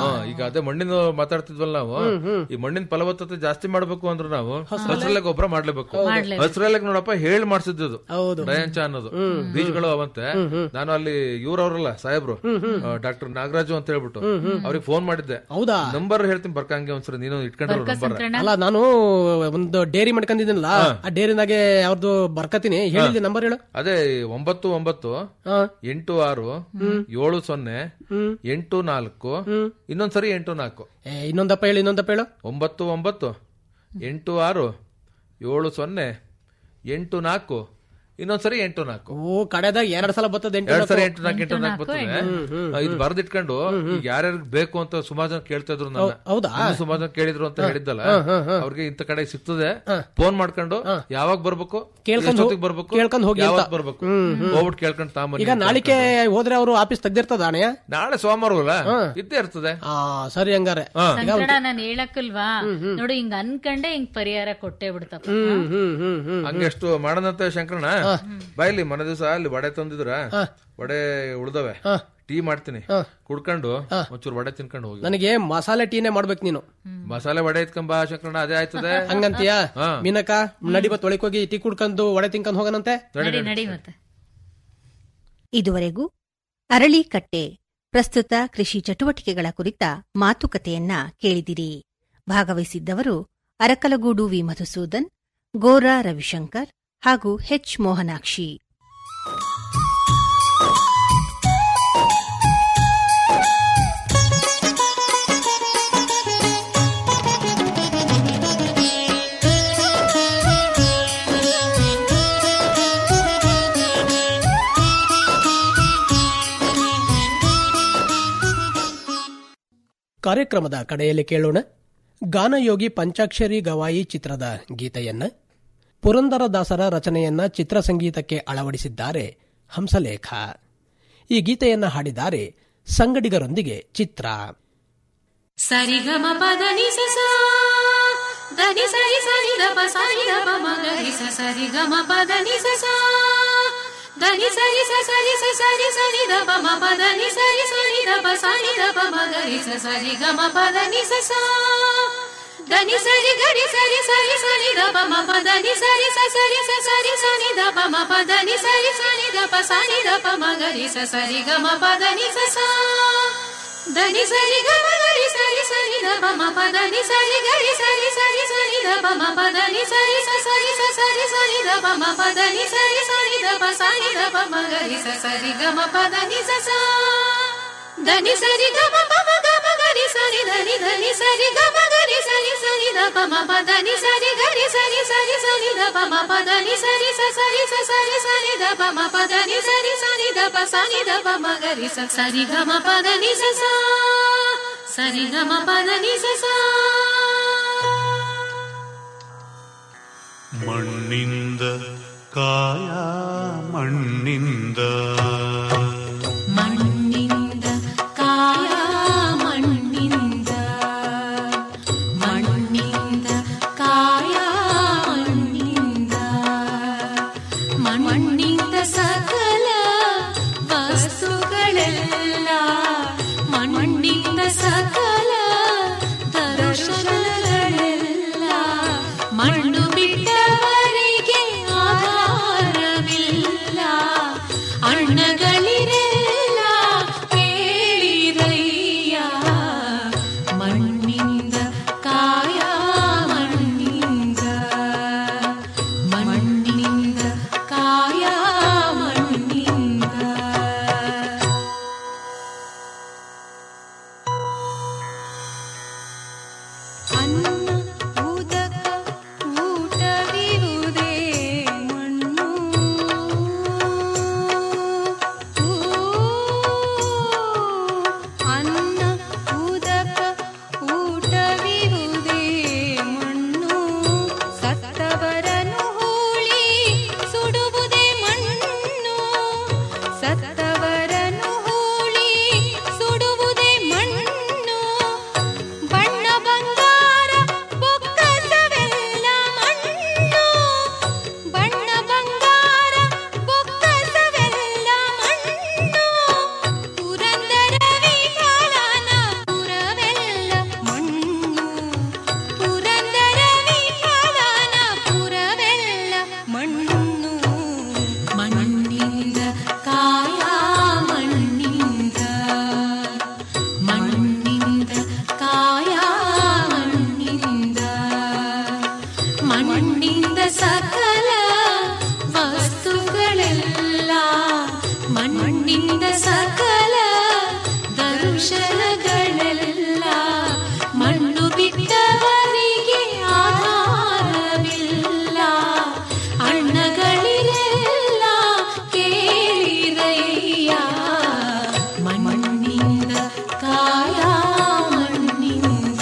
ಈಗ ಅದೇ ಮಣ್ಣಿನ ಮಾತಾಡ್ತಿದ್ವಲ್ಲ ನಾವು ಈ ಮಣ್ಣಿನ ಫಲವತ್ತತೆ ಜಾಸ್ತಿ ಮಾಡ್ಬೇಕು ಅಂದ್ರೆ ನಾವು ಹಸಿರಲೆ ಗೊಬ್ಬರ ಮಾಡ್ಲೇಬೇಕು ಹಸಿರಲೆ ನೋಡಪ್ಪ ಹೇಳಿ ಮಾಡ್ಸಿದ್ದು ಹೌದು. ಡಯಾಂಚ ಅನ್ನೋದು ಬೀಜಗಳು ಅವಂತೆ ನಾನು ಅಲ್ಲಿ ಇವ್ರವ್ರಲ್ಲ ಸಾಹೇಬ್ರು ಡಾಕ್ಟರ್ ನಾಗರಾಜು ಅಂತ ಹೇಳ್ಬಿಟ್ಟು ಅವ್ರಿಗೆ ಫೋನ್ ಮಾಡಿದ್ದೆ ಹೌದಾ ನಂಬರ್ ಹೇಳ್ತೀನಿ ಬರ್ಕಂಗೆ ಒಂದ್ಸರಿ ನೀನು ಇಟ್ಕೊಂಡಿರೋ ನಂಬರ್ ಅಲ್ಲ ನಾನು ಒಂದು ಡೇರಿ ಮಾಡ್ಕೊಂಡಿದ್ದೀನಲ್ಲ ಆ ಡೇರಿನಾಗೆ ಯಾವ್ದು ಬರ್ಕತೀನಿ ಹೇಳಿದ್ದೆ ನಂಬರ್ ಹೇಳು ಅದೇ ಒಂಬತ್ತು ಒಂಬತ್ತು ಹಾ. ಎಂಟು ಆರು ಏಳು ಸೊನ್ನೆ ಎಂಟು ನಾಲ್ಕು ಇನ್ನೊಂದ್ಸರಿ ಎಂಟು ನಾಲ್ಕು ಏ, ಇನ್ನೊಂದಪ್ಪ ಹೇಳು ಇನ್ನೊಂದಪ್ಪ ಹೇಳು ಒಂಬತ್ತು ಒಂಬತ್ತು ಎಂಟು ಆರು ಏಳು ಸೊನ್ನೆ ಎಂಟು ನಾಲ್ಕು ಇನ್ನೊಂದ್ಸರಿ ಎಂಟು ನಾಲ್ಕು ಓ ಕಡೆದಾಗ ಎರಡ್ ಸಲ ಬರ್ತದೆ ಎಂಟು ಎರಡ್ ಸರಿ ಎಂಟು ನಾಲ್ಕು ಎಂಟು ನಾಲ್ಕು ಬರ್ತದೆ ಆ, ಇದು ಬರ್ದಿಟ್ಕೊಂಡು ಈಗ ಯಾರ್ಯಾರಿಗೆ ಬೇಕು ಅಂತ ಸುಮಾರು ಜನ ಕೇಳ್ತಾ ಇದ್ರು ನನ್ನ ಹೌದಾ ಇನ್ನು ಸುಮಾರು ಜನ ಕೇಳಿದ್ರು ಅಂತ ಹೇಳಿದ್ದಲ್ಲ ಅವ್ರಿಗೆ ಇಂತ ಕಡೆ ಸಿಗ್ತದೆ ಫೋನ್ ಮಾಡ್ಕೊಂಡು ಯಾವಾಗ ಬರ್ಬೇಕು ಕೇಳ್ಕೊಂಡ್ ಎಷ್ಟೊತ್ತಿಗೆ ಬರ್ಬೇಕು ಕೇಳ್ಕೊಂಡ್ ಹೋಗಿ ಅಂತ. ಯಾವತ್ ಬರ್ಬೇಕು ಹೋಗ್ಬಿಟ್ಟು ಕೇಳ್ಕೊಂಡು ತಾಂಬನ್ನಿ ಈಗ ನಾಳಿಕೆ ಹೋದ್ರೆ ಅವರು ಆಫೀಸ್ ತೆಗ್ದಿರ್ತದ ಅಣೆಯ ನಾಳೆ ಸೋಮವಾರವಲ್ಲ ಇದ್ದೇ ಇರ್ತದೆ ಆ ಸರಿ ಹಂಗಾರೆ ಸಂಕಟ ನಾನು ಹೇಳಕ್ಕಲ್ವಾ ನೋಡು ಹಿಂಗ ಅನ್ಕಂಡೆ ಹಿಂಗ್ ಪರಿಹಾರ ಕೊಟ್ಟೆ ಬಿಡ್ತಪ್ಪ ಹ್ಮ್ ಹ್ಮ್ ಹ್ಮ್ ಹ್ಮ್ ಹಂಗೆಷ್ಟು ಮಾಡದಂತೆ ಶಂಕರಣ ಬಾಯ್ಲಿ ಮನೆ ದಿವಸ ಅಲ್ಲಿ ವಡೆ ತಂದಿದ್ರ ವಡೆ ಉಳ್ದವೆ ಟೀ ಮಾಡ್ತೀನಿ ಕುಡ್ಕೊಂಡು ಒಂಚೂರು ವಡೆ ತಿನ್ಕೊಂಡು ಹೋಗಿ ನನಗೆ ಮಸಾಲೆ ಟೀನೇ ಮಾಡ್ಬೇಕು ನೀನು ಮಸಾಲೆ ವಡೆ ಇಟ್ಕೊಂಬ ಶಂಕರಣ ಅದೇ ಆಯ್ತದೆ ಹಂಗಂತೀಯ ಹಾ. ಮೀನಕ ನಡಿ ಬತ್ ಒಳಕ್ ಹೋಗಿ ಟೀ ಕುಡ್ಕೊಂಡು ಒಡೆ ತಿನ್ಕೊಂಡ್ ಹೋಗನಂತೆ ನಡಿ ನಡಿ ಮತ್ತೆ ಇದುವರೆಗೂ ಅರಳಿಕಟ್ಟೆ ಪ್ರಸ್ತುತ ಕೃಷಿ ಚಟುವಟಿಕೆಗಳ ಕುರಿತ ಮಾತುಕತೆಯನ್ನ ಕೇಳಿದಿರಿ ಭಾಗವಹಿಸಿದ್ದವರು ಅರಕಲಗೂಡು ವಿ ಮಧುಸೂದನ್ ಗೋರಾ ರವಿಶಂಕರ್ ಹಾಗೂ ಹೆಚ್ ಮೋಹನಾಕ್ಷಿ ಕಾರ್ಯಕ್ರಮದ ಕಡೆಯಲ್ಲಿ ಕೇಳೋಣ ಗಾನಯೋಗಿ ಪಂಚಾಕ್ಷರಿ ಗವಾಯಿ ಚಿತ್ರದ ಗೀತೆಯನ್ನ ಪುರಂದರದಾಸರ ರಚನೆಯನ್ನ ಚಿತ್ರಸಂಗೀತಕ್ಕೆ ಅಳವಡಿಸಿದ್ದಾರೆ ಹಂಸಲೇಖ ಈ ಗೀತೆಯನ್ನ ಹಾಡಿದ್ದಾರೆ ಸಂಗಡಿಗರೊಂದಿಗೆ ಚಿತ್ರ ಸರಿಗಮ ಪದನಿ ಸಸ ಧನಿ ಸರಿ ಸರಿ ದಪ ಸರಿ ದಪ ಮಗರಿ ಸ ಸರಿಗಮ ಪದನಿ ಸಸ ಧನಿ ಸರಿ ಸ ಸರಿ ಸ ಸರಿ ಸರಿ ದಪ ಮ ಪದನಿ ಸರಿ ಸರಿ ದಪ ಸರಿ ದಪ ಮಗರಿ ಸ ಸರಿಗಮ ಪದನಿ ಸಸ ಧನಿ ಸರಿ ಗರಿ ಸರಿ ಸರಿ ಸರಿ ದಪ ಮ ಪದನಿ ಸರಿ ಸ ಸರಿ ಸ ಸರಿ ಸರಿ ದಪ ಮ ಪದನಿ ಸರಿ ಸರಿ ದಪ ಸರಿ ದಪ ಮಗರಿ ಸ ಸರಿಗಮ ಪದನಿ ಸಸ ಧನಿ ಸರಿ ಗ ಗರಿ ಸರಿ ಸರಿ ದ ಪ ಮ ಪ ಧನಿ ಸರಿ ಗರಿ ಸರಿ ಸರಿ ಸರಿ ದ ಪ ಮ ಪ ಧನಿ ಸರಿ ಸ ಸರಿ ಸ ಸರಿ ಸರಿ ದ ಪ ಮ ಪ ಧನಿ ಸರಿ ಸರಿ ದ ಪ ಸರಿ ದ ಪ ಮ ಗರಿ ಸ ಸರಿ ಗ ಮ ಪ ಧನಿ ಸ ಸ ಧನಿ ಸರಿ ಗ ಮ ಪ ಮ ಗ ಮ ಗರಿ ಸರಿ ಧನಿ ಧನಿ ಸರಿ ಗ ಮ ಗರಿ ಸರಿ ಸರಿ ದ ಪ ಮ ಪ ಧನಿ ಸರಿ ಗರಿ ಸರಿ ಸರಿ ಸರಿ ದ ಪ ಮ ಪ ಧನಿ ಸರಿ ಸ ಸರಿ ಸ ಸರಿ ಸರಿ ದ ಪ ಮ ಪ ಧನಿ ಸರಿ ಸರಿ ದ ಪ ಸರಿ ದ ಪ ಮ ಗರಿ ಸ ಸರಿ ಗ ಮ ಪ ಧನಿ ಸ ಸ ಸರಿ ಗ ಮ ಪ ಧನಿ ಸ ಸ ಮಣ್ಣಿಂದ ಕಾಯ ಮಣ್ಣಿಂದ ಮಣ್ಣಿಂದ ಕಾಯ ಮಣ್ಣಿಂದ ಮಣ್ಣಿಂದ ಕಾಯ ಮಣ್ಣಿಂದ ಮಣ್ಣಿಂದ ಸಕಲ ವಸ್ತುಗಳೆಲ್ಲ ಮಣ್ಣಿಂದ ಸಕಲ ದರ್ಶನಗಳೆಲ್ಲ ಮಣ್ಣು ಬಿಟ್ಟವರಿಗೆ ಆಧಾರವಿಲ್ಲ ಅಣ್ಣಗಳಿರೆಲ್ಲ ಕೇಳಿರಯ್ಯ ಮಣ್ಣಿಂದ ಕಾಯ ಮಣ್ಣಿಂದ ಮಣ್ಣಿಂದ ಕಾಯ ಮಣ್ಣಿಂದ ಅನ್ನ ಉದಕ ಮಣ್ಣಿಂದ ಸಕಲ ವಸ್ತುಗಳೆಲ್ಲ ಮಣ್ಣಿಂದ ಸಕಲ ದರುಶನಗಳೆಲ್ಲ ಮಣ್ಣು ಬಿದ್ದವರಿಗೆ ಆಧಾರವಿಲ್ಲ ಅಣ್ಣಗಳಿರೆಲ್ಲ ಕೇಳಿರಯ್ಯ ಮಣ್ಣಿಂದ ಕಾಯ ಮಣ್ಣಿಂದ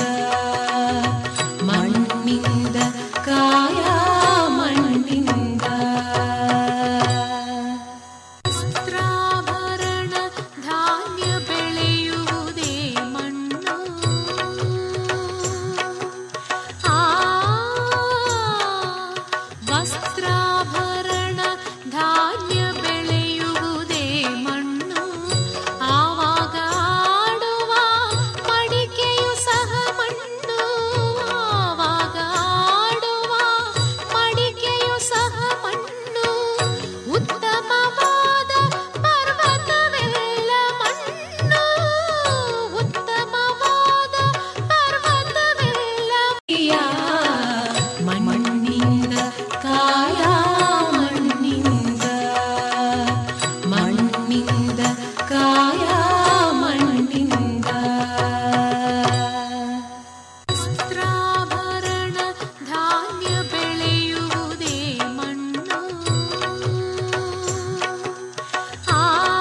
ಮಣ್ಣಿಂದ ಕಾಯ ಮಣ್ಣಿಂದ ವಸ್ತ್ರಾಭರಣ ಧಾನ್ಯ ಬೆಳೆಯುವುದೇ ಮಣ್ಣು ಆ ವಸ್ತ್ರಾಭರಣ ಧಾನ್ಯ ಬೆಳೆಯುವುದೇ ಮಣ್ಣು ಆವಾಗ ಆಡುವ ಮಡಿಕೆಯು ಸಹ ಮಣ್ಣು ಆವಾಗ ಆಡುವ ಮಡಿಕೆಯು ಸಹ ಮಣ್ಣು ಉತ್ತಮವಾದ ಪರ್ವತವೆಲ್ಲ ಮಣ್ಣು ಉತ್ತಮವಾದ ಪರ್ವತವೆಲ್ಲ ಮಣ್ಣಿಂದ ಕಾಯ ಮಣ್ಣಿಂದ ಮಣ್ಣಿಂದ ಕಾಯ ಮಣ್ಣಿಂದ ವಸ್ತ್ರಾಭರಣ ಧಾನ್ಯ ಬೆಳೆಯುವುದೇ ಮಣ್ಣು ಆ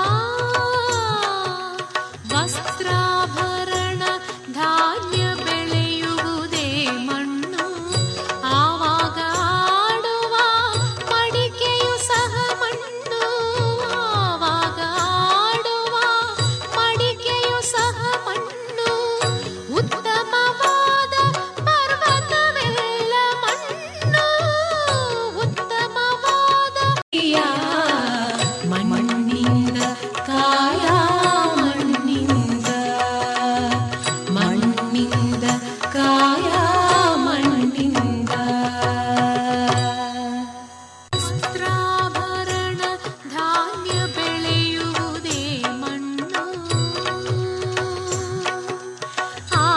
ವಸ್ತ್ರಾಭರಣ ಧಾನ್ಯ ಬೆಳೆಯುವುದೇ ಮಣ್ಣು ಆವಾಗ ಆಡುವ ಮಡಿಕೆಯು ಸಹ ಮಣ್ಣು ಆವಾಗ ಆಡುವ ಮಡಿಕೆಯು ಸಹ ಮಣ್ಣು ಉತ್ತಮವಾದ ಪರ್ವತವೆಲ್ಲ ಮಣ್ಣು ಉತ್ತಮವಾದ ಮಣ್ಣಿಂದ ಕಾಯ ಮಣ್ಣಿಂದ ಮಣ್ಣಿಂದ ಕಾಯ ಮಣ್ಣಿಂದ ವಸ್ತ್ರಾಭರಣ ಧಾನ್ಯ ಬೆಳೆಯುವುದೇ ಮಣ್ಣು ಆ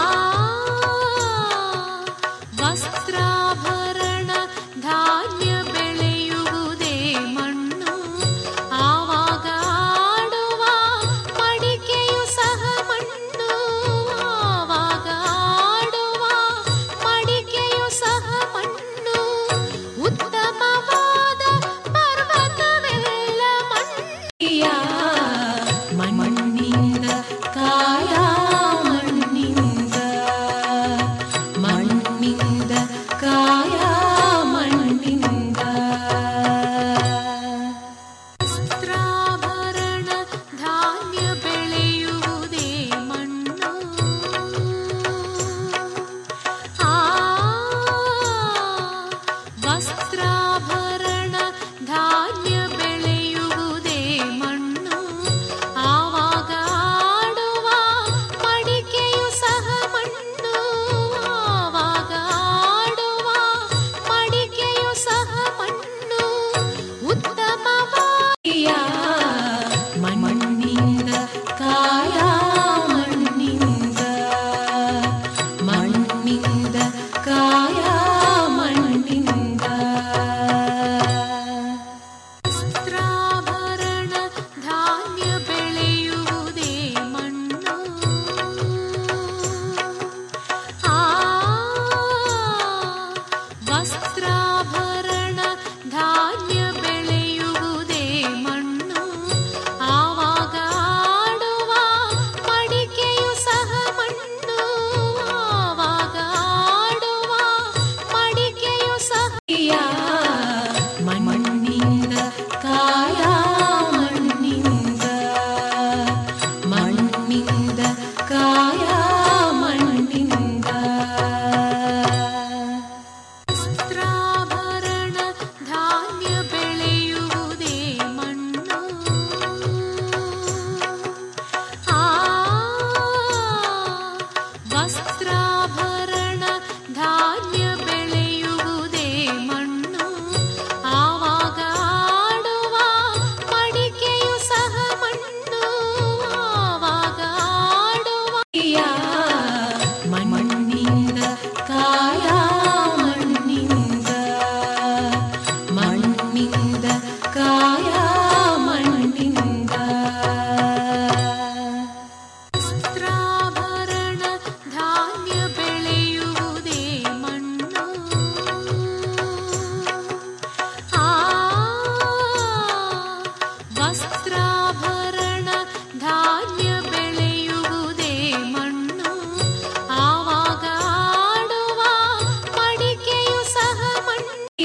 ವಸ್ತ್ರಾಭರಣ ಧಾನ್ಯ ಬೆಳೆಯುವುದೇ ಮಣ್ಣು ಆವಾಗ ಆಡುವ ಮಡಿಕೆಯು ಸಹ ಮಣ್ಣು ಆವಾಗ ಆಡುವ ಮಡಿಕೆಯು ಸಹ ಮಣ್ಣು ಉತ್ತಮವಾದ ಪರ್ವತವೆಲ್ಲ ಮಣ್ಣಿಯ ಮಣ್ಣಿಂದ ಕಾಯ ಮಣ್ಣಿಂದ ಮಣ್ಣಿಂದ ಕಾಯ ಮಣ್ಣಿಂದ ವಸ್ತ್ರಾಭರಣ ಧಾನ್ಯ ಬೆಳೆಯುವುದೇ ಮಣ್ಣು ಆ ವಸ್ತ್ರಾಭರಣ ಧಾನ್ಯ ಬೆಳೆಯುವುದೇ ಮಣ್ಣು ಆವಾಗ ಆಡುವ ಮಡಿಕೆಯು ಸಹ ಮಣ್ಣು ಆವಾಗ ಆಡುವ ಮಡಿಕೆಯು ಸಹ ಮಣ್ಣು ಉತ್ತಮವಾದ ಮಣ್ಣಿಂದ ಕಾಯ ಮಣ್ಣಿಂದ ಮಣ್ಣಿಂದ ಕಾಯ ಮಣ್ಣಿಂದ ವಸ್ತ್ರಾಭರಣ ಧಾನ್ಯ ಬೆಳೆಯುವುದೇ ಮಣ್ಣು ಆ ವಸ್ತ್ರಾಭರಣ ಧಾನ್ಯ ಬೆಳೆಯುವುದೇ ಮಣ್ಣು ಆವಾಗ ಆಡುವ ಮಡಿಕೆಯು ಸಹ ಮಣ್ಣು ಆವಾಗ ಆಡುವ ಮಡಿಕೆಯು ಸಹ ಮಣ್ಣಿಂದ ಕಾಯ ಮಣ್ಣಿಂದ ಮಣ್ಣಿಂದ ಕಾಯ ಮಣ್ಣಿಂದ ವಸ್ತ್ರಾಭರಣ ಧಾನ್ಯ ಬೆಳೆಯುವುದೇ ಮಣ್ಣು ಆ ವಸ್ತ್ರಾಭರಣ ಧಾನ್ಯ ಬೆಳೆಯುವುದೇ ಮಣ್ಣು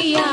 ಪ್ರಿಯ